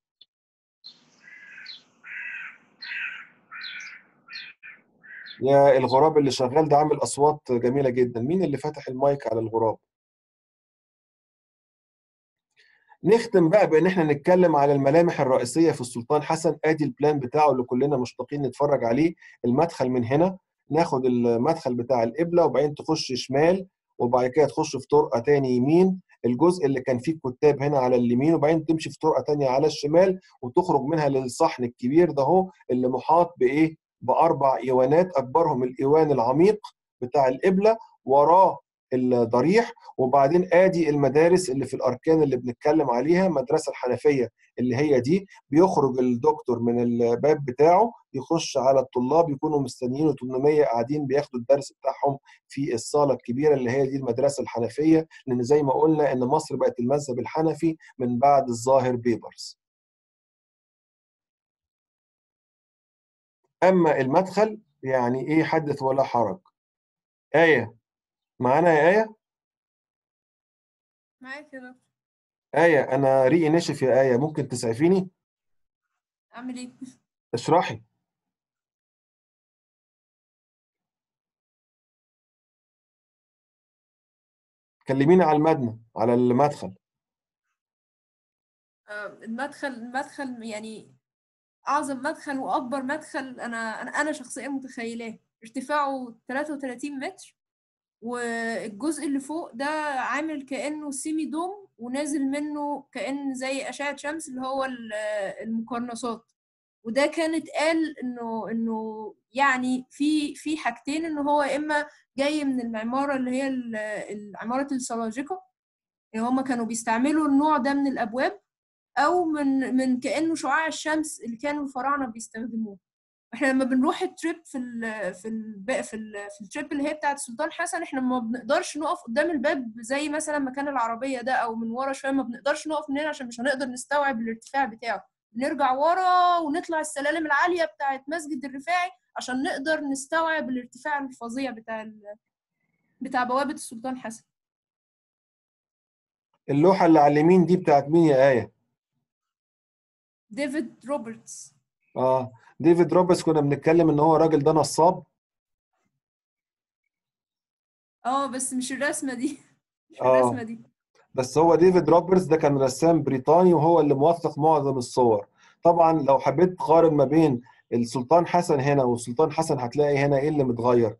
[SPEAKER 1] يا الغراب اللي شغال ده عامل اصوات جميله جدا مين اللي فتح المايك على الغراب نختم بقى بان احنا نتكلم على الملامح الرئيسيه في السلطان حسن ادي البلان بتاعه اللي كلنا مشتاقين نتفرج عليه المدخل من هنا ناخد المدخل بتاع القبله وبعدين تخش شمال وبعد كده تخش في طرقه تاني يمين الجزء اللي كان فيه الكتاب هنا على اليمين وبعدين تمشي في طرقه تانية على الشمال وتخرج منها للصحن الكبير ده اهو اللي محاط بايه باربع ايوانات اكبرهم الايوان العميق بتاع القبله وراه الضريح وبعدين ادي المدارس اللي في الاركان اللي بنتكلم عليها مدرسه الحنفيه اللي هي دي بيخرج الدكتور من الباب بتاعه يخش على الطلاب يكونوا مستنيين 800 قاعدين بياخدوا الدرس بتاعهم في الصاله الكبيره اللي هي دي المدرسه الحنفيه لان زي ما قلنا ان مصر بقت المذهب الحنفي من بعد الظاهر بيبرز اما المدخل يعني ايه حدث ولا حرج ايه معانا يا ايه
[SPEAKER 5] معاك يا دكتور
[SPEAKER 1] ايه انا ريقي نشف يا ايه ممكن تسعفيني
[SPEAKER 5] اعمل ايه
[SPEAKER 1] اشرحي كلميني على المبنى على المدخل
[SPEAKER 5] آه، المدخل المدخل يعني اعظم مدخل واكبر مدخل انا انا انا شخصيا متخيلاه ارتفاعه 33 متر والجزء اللي فوق ده عامل كانه سيمي دوم ونازل منه كان زي اشعه شمس اللي هو ال- المقرنصات وده كانت قال انه انه يعني في في حاجتين ان هو يا اما جاي من المعماره اللي هي ال- ال- عماره السلاجقه يعني هم كانوا بيستعملوا النوع ده من الابواب او من من كانه شعاع الشمس اللي كانوا الفراعنه بيستخدموه احنا لما بنروح التريب في ال في ال في ال في التريب اللي هي بتاعه السلطان حسن احنا ما بنقدرش نقف قدام الباب زي مثلا مكان العربيه ده او من ورا شويه ما بنقدرش نقف من هنا عشان مش هنقدر نستوعب الارتفاع بتاعه بنرجع ورا ونطلع السلالم العاليه بتاعه مسجد الرفاعي عشان نقدر نستوعب الارتفاع الفظيع بتاع ال- بتاع بوابه السلطان حسن
[SPEAKER 1] اللوحه اللي على اليمين دي بتاعت مين يا ايه
[SPEAKER 5] ديفيد روبرتس
[SPEAKER 1] اه ديفيد روبرتس كنا بنتكلم ان هو الراجل ده نصاب
[SPEAKER 5] اه بس مش الرسمه دي مش
[SPEAKER 1] آه.
[SPEAKER 5] الرسمه دي
[SPEAKER 1] بس هو ديفيد روبرتس ده كان رسام بريطاني وهو اللي موثق معظم الصور طبعا لو حبيت تقارن ما بين السلطان حسن هنا والسلطان حسن هتلاقي هنا ايه اللي متغير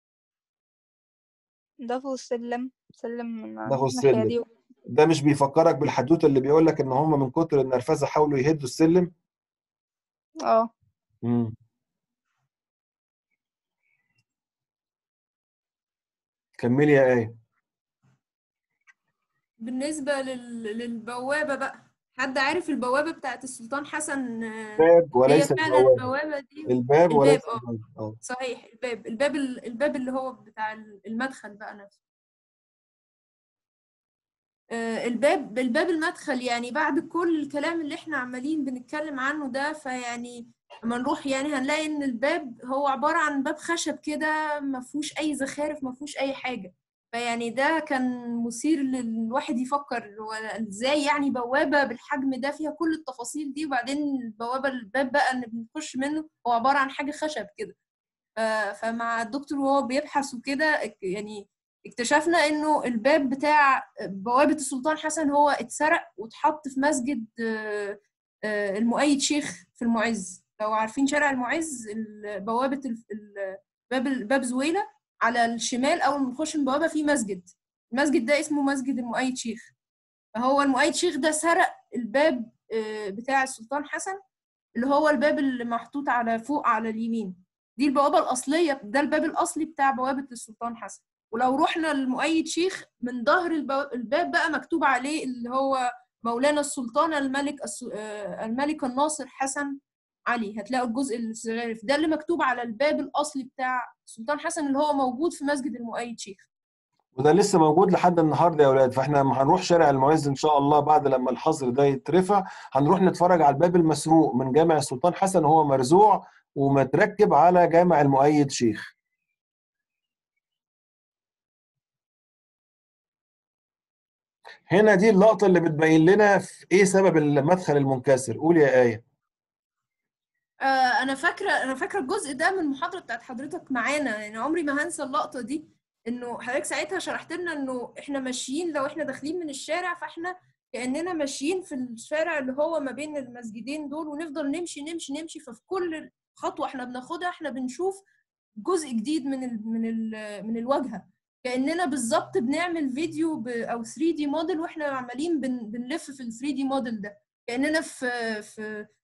[SPEAKER 4] ضافوا السلم سلم من
[SPEAKER 1] ضافوا
[SPEAKER 4] الناحية
[SPEAKER 1] السلم.
[SPEAKER 4] دي
[SPEAKER 1] ده مش بيفكرك بالحدوته اللي بيقول لك ان هم من كتر النرفزه حاولوا يهدوا السلم
[SPEAKER 4] اه
[SPEAKER 1] امم كملي يا ايه
[SPEAKER 5] بالنسبة لل... للبوابة بقى حد عارف البوابة بتاعت السلطان حسن آه،
[SPEAKER 1] باب
[SPEAKER 5] هي
[SPEAKER 1] وليس
[SPEAKER 5] فعلا
[SPEAKER 1] البوابه
[SPEAKER 5] البوابة دي
[SPEAKER 1] الباب
[SPEAKER 5] الباب
[SPEAKER 1] وليس
[SPEAKER 5] اه
[SPEAKER 1] الباب اه
[SPEAKER 5] صحيح الباب الباب ال- الباب اللي هو بتاع المدخل بقى نفسه آه، الباب الباب المدخل يعني بعد كل الكلام اللي احنا عمالين بنتكلم عنه ده فيعني لما نروح يعني هنلاقي ان الباب هو عبارة عن باب خشب كده ما فيهوش اي زخارف ما فيهوش اي حاجة فيعني ده كان مثير للواحد يفكر هو ازاي يعني بوابة بالحجم ده فيها كل التفاصيل دي وبعدين البوابة الباب بقى اللي بنخش منه هو عبارة عن حاجة خشب كده ف- فمع الدكتور وهو بيبحث وكده اك- يعني اكتشفنا انه الباب بتاع بوابة السلطان حسن هو اتسرق واتحط في مسجد آه، آه، المؤيد شيخ في المعز لو عارفين شارع المعز ال- بوابة ال- ال- باب باب زويلة على الشمال اول ما نخش من بوابة في مسجد المسجد ده اسمه مسجد المؤيد شيخ فهو المؤيد شيخ ده سرق الباب آه، بتاع السلطان حسن اللي هو الباب اللي محطوط على فوق على اليمين دي البوابة الأصلية ده الباب الأصلي بتاع بوابة السلطان حسن ولو رحنا للمؤيد شيخ من ظهر البو- الباب بقى مكتوب عليه اللي هو مولانا السلطان الملك الس- آه، الملك الناصر حسن علي هتلاقوا الجزء الصغير ده اللي مكتوب على الباب الأصلي بتاع السلطان حسن اللي هو موجود في مسجد المؤيد شيخ
[SPEAKER 1] وده لسه موجود لحد النهارده يا اولاد فاحنا لما هنروح شارع المعز ان شاء الله بعد لما الحظر ده يترفع هنروح نتفرج على الباب المسروق من جامع السلطان حسن وهو مرزوع ومتركب على جامع المؤيد شيخ هنا دي اللقطة اللي بتبين لنا في ايه سبب المدخل المنكسر قول يا آية
[SPEAKER 5] آه، انا فاكره انا فاكره الجزء ده من المحاضره بتاعت حضرتك معانا يعني عمري ما هنسى اللقطه دي انه حضرتك ساعتها شرحت لنا انه احنا ماشيين لو احنا داخلين من الشارع فاحنا كاننا ماشيين في الشارع اللي هو ما بين المسجدين دول ونفضل نمشي نمشي نمشي ففي كل خطوه احنا بناخدها احنا بنشوف جزء جديد من ال من ال من الواجهه كاننا بالظبط بنعمل فيديو ب او 3 دي موديل واحنا عمالين بن بنلف في ال 3 دي موديل ده كاننا في في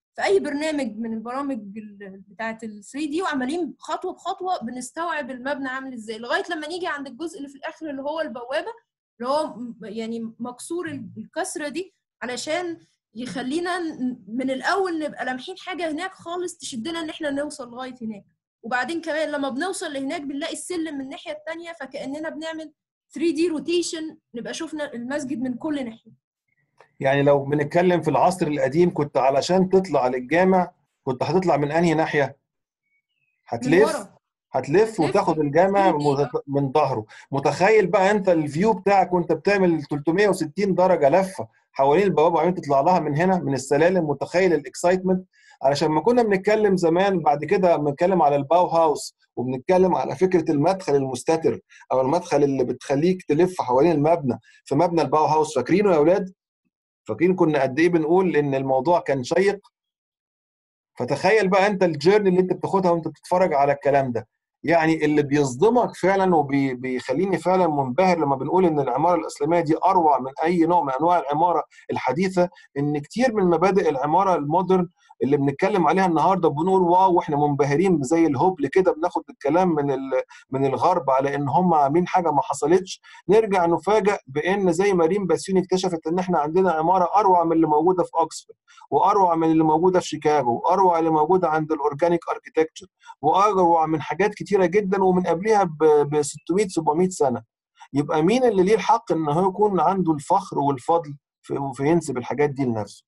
[SPEAKER 5] في اي برنامج من البرامج ال- بتاعه ال 3 دي وعمالين خطوه بخطوه بنستوعب المبنى عامل ازاي لغايه لما نيجي عند الجزء اللي في الاخر اللي هو البوابه اللي هو م- يعني مكسور ال- الكسره دي علشان يخلينا ن- من الاول نبقى لامحين حاجه هناك خالص تشدنا ان احنا نوصل لغايه هناك وبعدين كمان لما بنوصل لهناك بنلاقي السلم من الناحيه التانيه فكاننا بنعمل 3 دي روتيشن نبقى شفنا المسجد من كل ناحيه
[SPEAKER 1] يعني لو بنتكلم في العصر القديم كنت علشان تطلع للجامع كنت هتطلع من انهي ناحيه
[SPEAKER 5] من
[SPEAKER 1] هتلف
[SPEAKER 5] ورا
[SPEAKER 1] هتلف وتاخد الجامع مت- من ظهره متخيل بقى انت الفيو بتاعك وانت بتعمل 360 درجه لفه حوالين البوابه وبعدين تطلع لها من هنا من السلالم متخيل الاكسايتمنت علشان ما كنا بنتكلم زمان بعد كده بنتكلم على الباو هاوس وبنتكلم على فكره المدخل المستتر او المدخل اللي بتخليك تلف حوالين المبنى في مبنى الباو هاوس فاكرينه يا اولاد فاكرين كنا قد ايه بنقول ان الموضوع كان شيق فتخيل بقى انت الجيرني اللي انت بتاخدها وانت بتتفرج على الكلام ده يعني اللي بيصدمك فعلا وبيخليني فعلا منبهر لما بنقول ان العماره الاسلاميه دي اروع من اي نوع من انواع العماره الحديثه ان كتير من مبادئ العماره المودرن اللي بنتكلم عليها النهارده بنقول واو واحنا منبهرين زي الهبل كده بناخد الكلام من ال- من الغرب على ان هم عاملين حاجه ما حصلتش نرجع نفاجئ بان زي ما ريم باسيوني اكتشفت ان احنا عندنا عماره اروع من اللي موجوده في اوكسفورد واروع من اللي موجوده في شيكاغو واروع اللي موجوده عند الاورجانيك اركيتكتشر واروع من حاجات كتيره جدا ومن قبلها ب 600 700 سنه يبقى مين اللي ليه الحق ان هو يكون عنده الفخر والفضل في في ينسب الحاجات دي لنفسه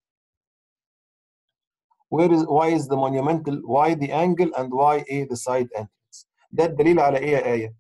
[SPEAKER 1] Where is, why is the monumental why the angle and why a the side entrance ده الدليل على ايه يا آية؟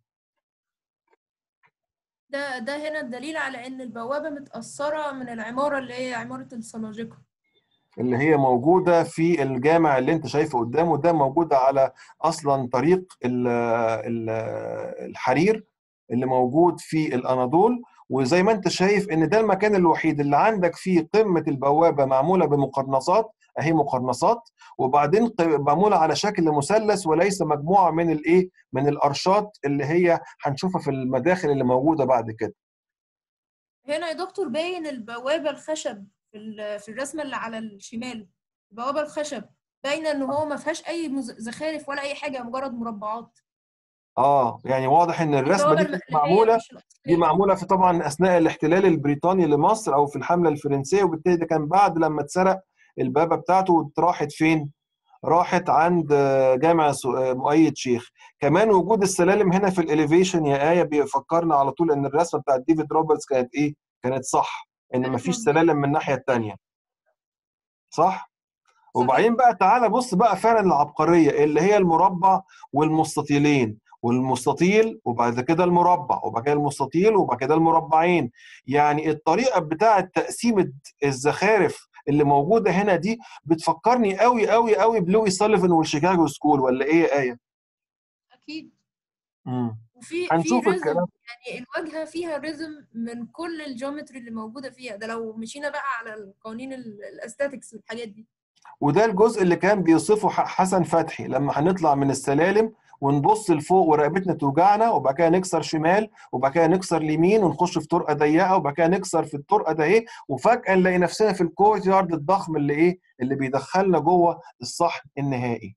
[SPEAKER 5] ده ده هنا الدليل على ان البوابه متاثره من العماره اللي هي عماره السلاجقه
[SPEAKER 1] اللي هي موجودة في الجامع اللي انت شايفه قدامه ده موجودة على اصلا طريق ال- ال- الحرير اللي موجود في الاناضول وزي ما انت شايف ان ده المكان الوحيد اللي عندك فيه قمة البوابة معمولة بمقرنصات اهي مقرنصات وبعدين ق- معمولة على شكل مثلث وليس مجموعة من الايه من الارشات اللي هي هنشوفها في المداخل اللي موجودة بعد كده
[SPEAKER 5] هنا يا دكتور باين البوابه الخشب في ال- في الرسمه اللي على الشمال البوابه الخشب باينه ان هو ما فيهاش اي مز- زخارف ولا اي حاجه مجرد مربعات
[SPEAKER 1] اه يعني واضح ان الرسمة
[SPEAKER 5] البوابه
[SPEAKER 1] دي
[SPEAKER 5] اللي
[SPEAKER 1] كانت
[SPEAKER 5] هي
[SPEAKER 1] معمولة
[SPEAKER 5] مش
[SPEAKER 1] دي
[SPEAKER 5] الأصلية.
[SPEAKER 1] معموله في طبعا اثناء الاحتلال البريطاني لمصر او في الحمله الفرنسيه وبالتالي ده كان بعد لما اتسرق البابه بتاعته راحت فين؟ راحت عند آه، جامع سو- آه، مؤيد شيخ كمان وجود السلالم هنا في الاليفيشن يا ايه بيفكرنا على طول ان الرسمه بتاعت ديفيد روبرتس كانت ايه؟ كانت صح ان
[SPEAKER 5] كانت
[SPEAKER 1] مفيش
[SPEAKER 5] مظبوطة.
[SPEAKER 1] سلالم من الناحيه الثانيه صح؟ وبعدين بقى تعالى بص بقى فعلا العبقريه اللي هي المربع والمستطيلين والمستطيل وبعد كده المربع وبعد كده المستطيل وبعد كده المربعين يعني الطريقه بتاعه تقسيم الزخارف اللي موجوده هنا دي بتفكرني قوي قوي قوي بلوي ساليفان والشيكاغو سكول ولا ايه يا ايه؟
[SPEAKER 5] اكيد
[SPEAKER 1] مم.
[SPEAKER 5] وفي في
[SPEAKER 1] هنشوف
[SPEAKER 5] ريزم
[SPEAKER 1] الكلام
[SPEAKER 5] يعني الواجهه فيها ريزم من كل الجيومتري اللي موجوده فيها ده لو مشينا بقى على القوانين الاستاتكس والحاجات دي
[SPEAKER 1] وده الجزء اللي كان بيوصفه ح- حسن فتحي لما هنطلع من السلالم ونبص لفوق ورقبتنا توجعنا وبعد كده نكسر شمال وبعد كده نكسر اليمين ونخش في طرقه ضيقه وبعد كده نكسر في الطرقه ده ايه وفجاه نلاقي نفسنا في الكورت يارد الضخم اللي ايه اللي بيدخلنا جوه الصحن النهائي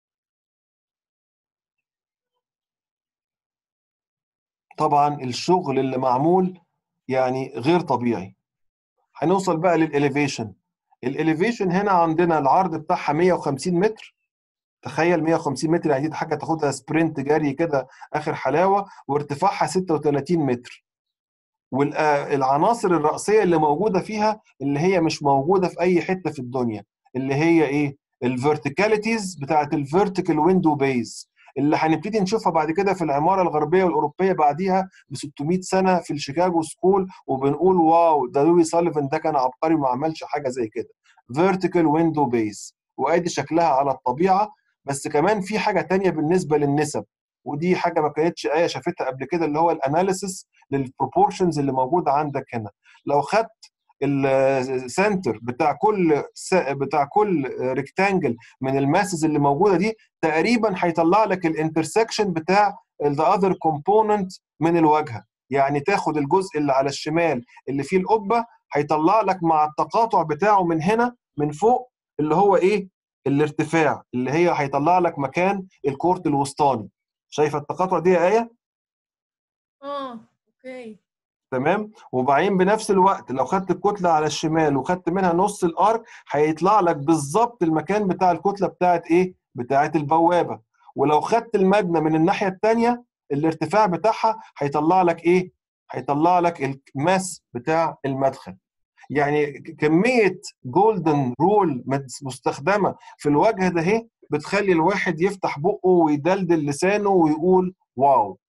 [SPEAKER 1] طبعا الشغل اللي معمول يعني غير طبيعي هنوصل بقى للإليفيشن الإليفيشن هنا عندنا العرض بتاعها 150 متر تخيل 150 متر يعني دي حاجه تاخدها سبرنت جري كده اخر حلاوه وارتفاعها 36 متر والعناصر الرئيسيه اللي موجوده فيها اللي هي مش موجوده في اي حته في الدنيا اللي هي ايه الفيرتيكاليتيز بتاعت الفيرتيكال ويندو بيز اللي هنبتدي نشوفها بعد كده في العماره الغربيه والاوروبيه بعديها ب 600 سنه في الشيكاغو سكول وبنقول واو ده لوي ساليفان ده كان عبقري وما عملش حاجه زي كده فيرتيكال ويندو بيز وادي شكلها على الطبيعه بس كمان في حاجه تانية بالنسبه للنسب ودي حاجه ما كانتش ايه شافتها قبل كده اللي هو الاناليسيس للبروبورشنز اللي موجوده عندك هنا لو خدت السنتر بتاع كل س- بتاع كل ريكتانجل من الماسز اللي موجوده دي تقريبا هيطلع لك الانترسكشن بتاع ذا اذر كومبوننت من الواجهه يعني تاخد الجزء اللي على الشمال اللي فيه القبه هيطلع لك مع التقاطع بتاعه من هنا من فوق اللي هو ايه الارتفاع اللي هي هيطلع لك مكان الكورت الوسطاني شايفه التقاطع دي يا ايه
[SPEAKER 5] اه اوكي
[SPEAKER 1] تمام وبعدين بنفس الوقت لو خدت الكتله على الشمال وخدت منها نص الارك هيطلع لك بالظبط المكان بتاع الكتله بتاعت ايه بتاعت البوابه ولو خدت المبنى من الناحيه الثانيه الارتفاع بتاعها هيطلع لك ايه هيطلع لك الماس بتاع المدخل يعني كميه جولدن رول مستخدمه في الوجه ده اهي بتخلي الواحد يفتح بقه ويدلدل لسانه ويقول واو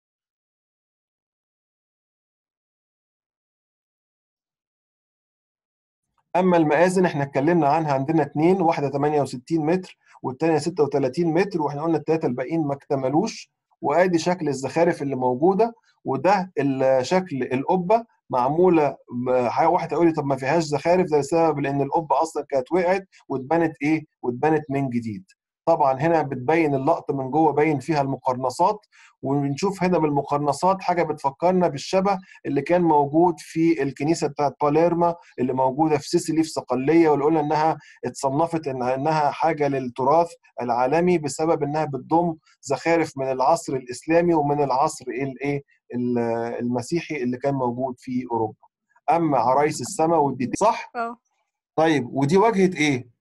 [SPEAKER 1] اما المآذن احنا اتكلمنا عنها عندنا اثنين واحده 68 متر والثانيه 36 متر واحنا قلنا الثلاثه الباقيين ما اكتملوش وادي شكل الزخارف اللي موجوده وده شكل القبه معموله واحد هيقول لي طب ما فيهاش زخارف ده لسبب لان القبه اصلا كانت وقعت واتبنت ايه؟ واتبنت من جديد. طبعا هنا بتبين اللقط من جوه باين فيها المقرنصات ونشوف هنا بالمقرنصات حاجه بتفكرنا بالشبه اللي كان موجود في الكنيسه بتاعت باليرما اللي موجوده في سيسيلي في صقليه واللي قلنا انها اتصنفت انها انها حاجه للتراث العالمي بسبب انها بتضم زخارف من العصر الاسلامي ومن العصر الايه المسيحي اللي كان موجود في اوروبا. اما عرايس السماء ودي صح؟
[SPEAKER 4] اه
[SPEAKER 1] طيب ودي واجهه ايه؟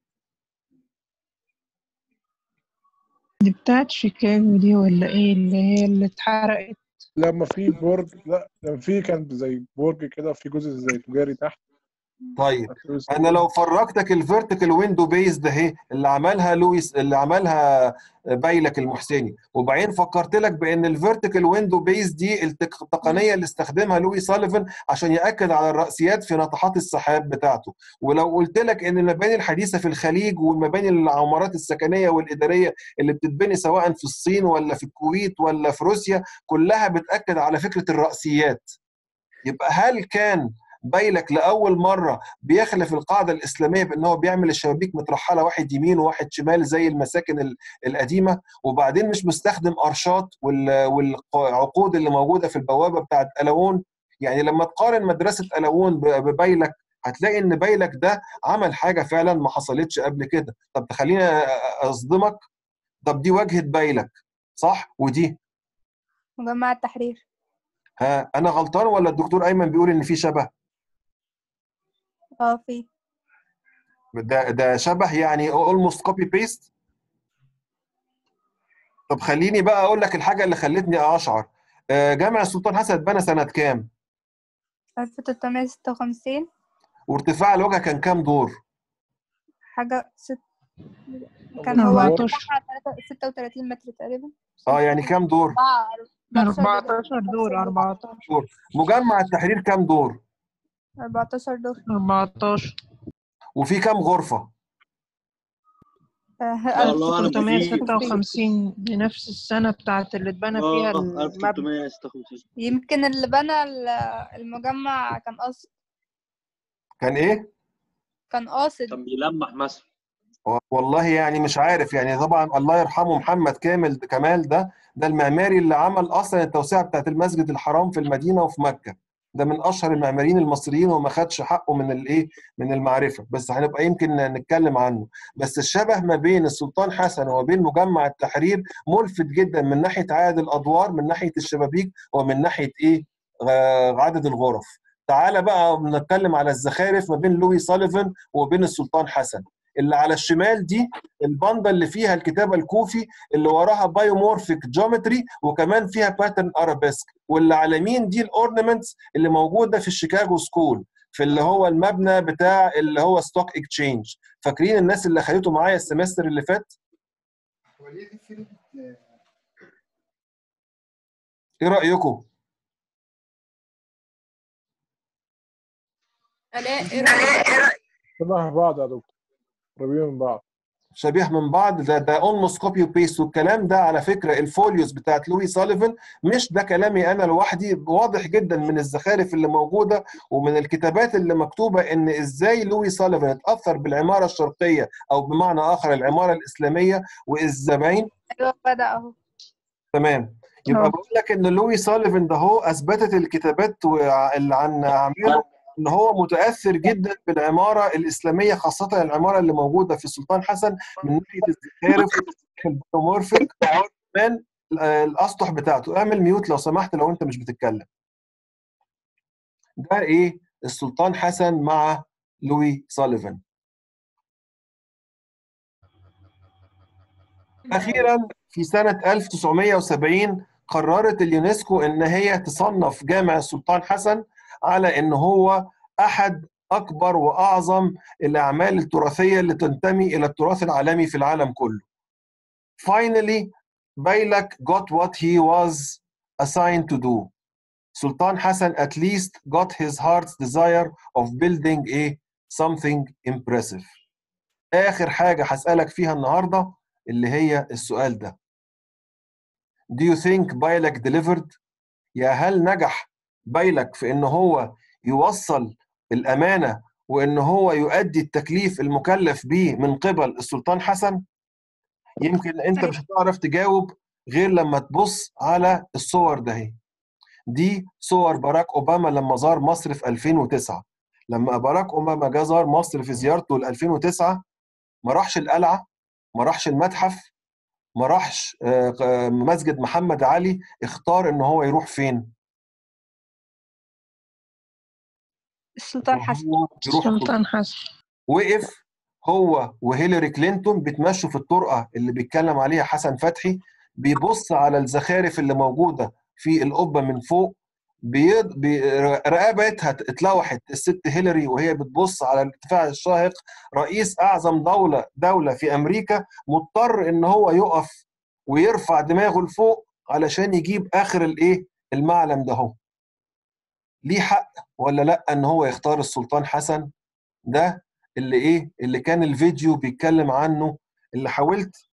[SPEAKER 3] دي بتاعت شيكاغو دي ولا ايه اللي هي اللي اتحرقت
[SPEAKER 2] لما في برج لا لما في كان زي برج كده في جزء زي تجاري تحت
[SPEAKER 1] طيب انا لو فرجتك الفيرتيكال ويندو بيز ده اهي اللي عملها لويس اللي عملها بايلك المحسني وبعدين فكرت لك بان الفيرتيكال ويندو بيز دي التقنيه اللي استخدمها لوي ساليفان عشان ياكد على الراسيات في ناطحات السحاب بتاعته ولو قلت لك ان المباني الحديثه في الخليج والمباني العمارات السكنيه والاداريه اللي بتتبني سواء في الصين ولا في الكويت ولا في روسيا كلها بتاكد على فكره الراسيات يبقى هل كان بايلك لاول مره بيخلف القاعده الاسلاميه بان هو بيعمل الشبابيك مترحله واحد يمين وواحد شمال زي المساكن القديمه وبعدين مش مستخدم ارشات والعقود اللي موجوده في البوابه بتاعت الوون يعني لما تقارن مدرسه الوون ببايلك هتلاقي ان بايلك ده عمل حاجه فعلا ما حصلتش قبل كده طب تخليني اصدمك طب دي واجهه بايلك صح ودي
[SPEAKER 4] مجمع التحرير
[SPEAKER 1] ها انا غلطان ولا الدكتور ايمن بيقول ان في شبه
[SPEAKER 4] اه في
[SPEAKER 1] ده ده شبه يعني اولموست كوبي بيست طب خليني بقى اقول لك الحاجه اللي خلتني اشعر جامع السلطان حسن اتبنى سنه كام
[SPEAKER 4] 1356
[SPEAKER 1] وارتفاع الوجه كان كام دور
[SPEAKER 4] حاجه ست كان هو
[SPEAKER 3] 14
[SPEAKER 4] ارتفاعها 36 متر تقريبا
[SPEAKER 1] اه يعني كام دور
[SPEAKER 3] 14 دور 14
[SPEAKER 1] دور مجمع التحرير كام دور
[SPEAKER 4] 14 دور
[SPEAKER 3] 14
[SPEAKER 1] وفي كام غرفه
[SPEAKER 4] آه،
[SPEAKER 10] الله أعلم.
[SPEAKER 3] 1356 دي نفس السنة بتاعت اللي اتبنى فيها
[SPEAKER 10] اه
[SPEAKER 3] المبنى
[SPEAKER 10] 1356
[SPEAKER 4] يمكن اللي بنى ال- المجمع كان قاصد
[SPEAKER 1] كان ايه
[SPEAKER 4] كان قاصد
[SPEAKER 10] كان بيلمح مثلا
[SPEAKER 1] والله يعني مش عارف يعني طبعا الله يرحمه محمد كامل كمال ده ده المعماري اللي عمل اصلا التوسعه بتاعت المسجد الحرام في المدينه وفي مكه ده من اشهر المعماريين المصريين وما خدش حقه من الايه من المعرفه بس هنبقى يمكن نتكلم عنه بس الشبه ما بين السلطان حسن وبين مجمع التحرير ملفت جدا من ناحيه عدد الادوار من ناحيه الشبابيك ومن ناحيه ايه آه، عدد الغرف تعالى بقى نتكلم على الزخارف ما بين لوي ساليفان وبين السلطان حسن اللي على الشمال دي الباندا اللي فيها الكتابه الكوفي اللي وراها بايومورفيك جيومتري وكمان فيها باترن ارابيسك واللي على اليمين دي الاورنمنتس اللي موجوده في الشيكاغو سكول في اللي هو المبنى بتاع اللي هو ستوك اكتشينج فاكرين الناس اللي خدته معايا السمستر اللي فات ايه رايكم
[SPEAKER 5] الاء ايه رايك
[SPEAKER 2] شبه بعض يا دكتور قريبين من بعض
[SPEAKER 1] شبيه من بعض ده ده اولموست كوبي وبيست والكلام ده على فكره الفوليوز بتاعت لوي ساليفان مش ده كلامي انا لوحدي واضح جدا من الزخارف اللي موجوده ومن الكتابات اللي مكتوبه ان ازاي لوي ساليفان اتاثر بالعماره الشرقيه او بمعنى اخر العماره الاسلاميه والزباين
[SPEAKER 4] ايوه بدا اهو
[SPEAKER 1] تمام يبقى
[SPEAKER 3] آه.
[SPEAKER 1] بقول لك ان لوي ساليفان ده هو اثبتت الكتابات وع- اللي عن اعماله ان هو متاثر جدا بالعماره الاسلاميه خاصه العماره اللي موجوده في السلطان حسن من ناحيه الزخارف البيومورفيك كمان الاسطح بتاعته اعمل ميوت لو سمحت لو انت مش بتتكلم ده ايه السلطان حسن مع لوي ساليفان اخيرا في سنه 1970 قررت اليونسكو ان هي تصنف جامع السلطان حسن على ان هو احد اكبر واعظم الاعمال التراثيه اللي تنتمي الى التراث العالمي في العالم كله. Finally, Baylak got what he was assigned to do. Sultan Hassan at least got his heart's desire of building a something impressive. آخر حاجة هسألك فيها النهاردة اللي هي السؤال ده. Do you think Baylak delivered؟ يا هل نجح بايلك في ان هو يوصل الامانه وان هو يؤدي التكليف المكلف به من قبل السلطان حسن يمكن انت مش هتعرف تجاوب غير لما تبص على الصور ده هي. دي صور باراك اوباما لما زار مصر في 2009 لما باراك اوباما جه زار مصر في زيارته ل 2009 ما راحش القلعه ما راحش المتحف ما راحش مسجد محمد علي اختار ان هو يروح فين
[SPEAKER 4] السلطان حسن
[SPEAKER 1] يروح
[SPEAKER 3] السلطان حسن
[SPEAKER 1] وقف هو وهيلاري كلينتون بيتمشوا في الطرقه اللي بيتكلم عليها حسن فتحي بيبص على الزخارف اللي موجوده في القبه من فوق بيض... بي... رقبتها اتلوحت الست هيلاري وهي بتبص على الارتفاع الشاهق رئيس اعظم دوله دوله في امريكا مضطر ان هو يقف ويرفع دماغه لفوق علشان يجيب اخر الايه المعلم ده هو ليه حق ولا لا ان هو يختار السلطان حسن ده اللي ايه اللي كان الفيديو بيتكلم عنه اللي حاولت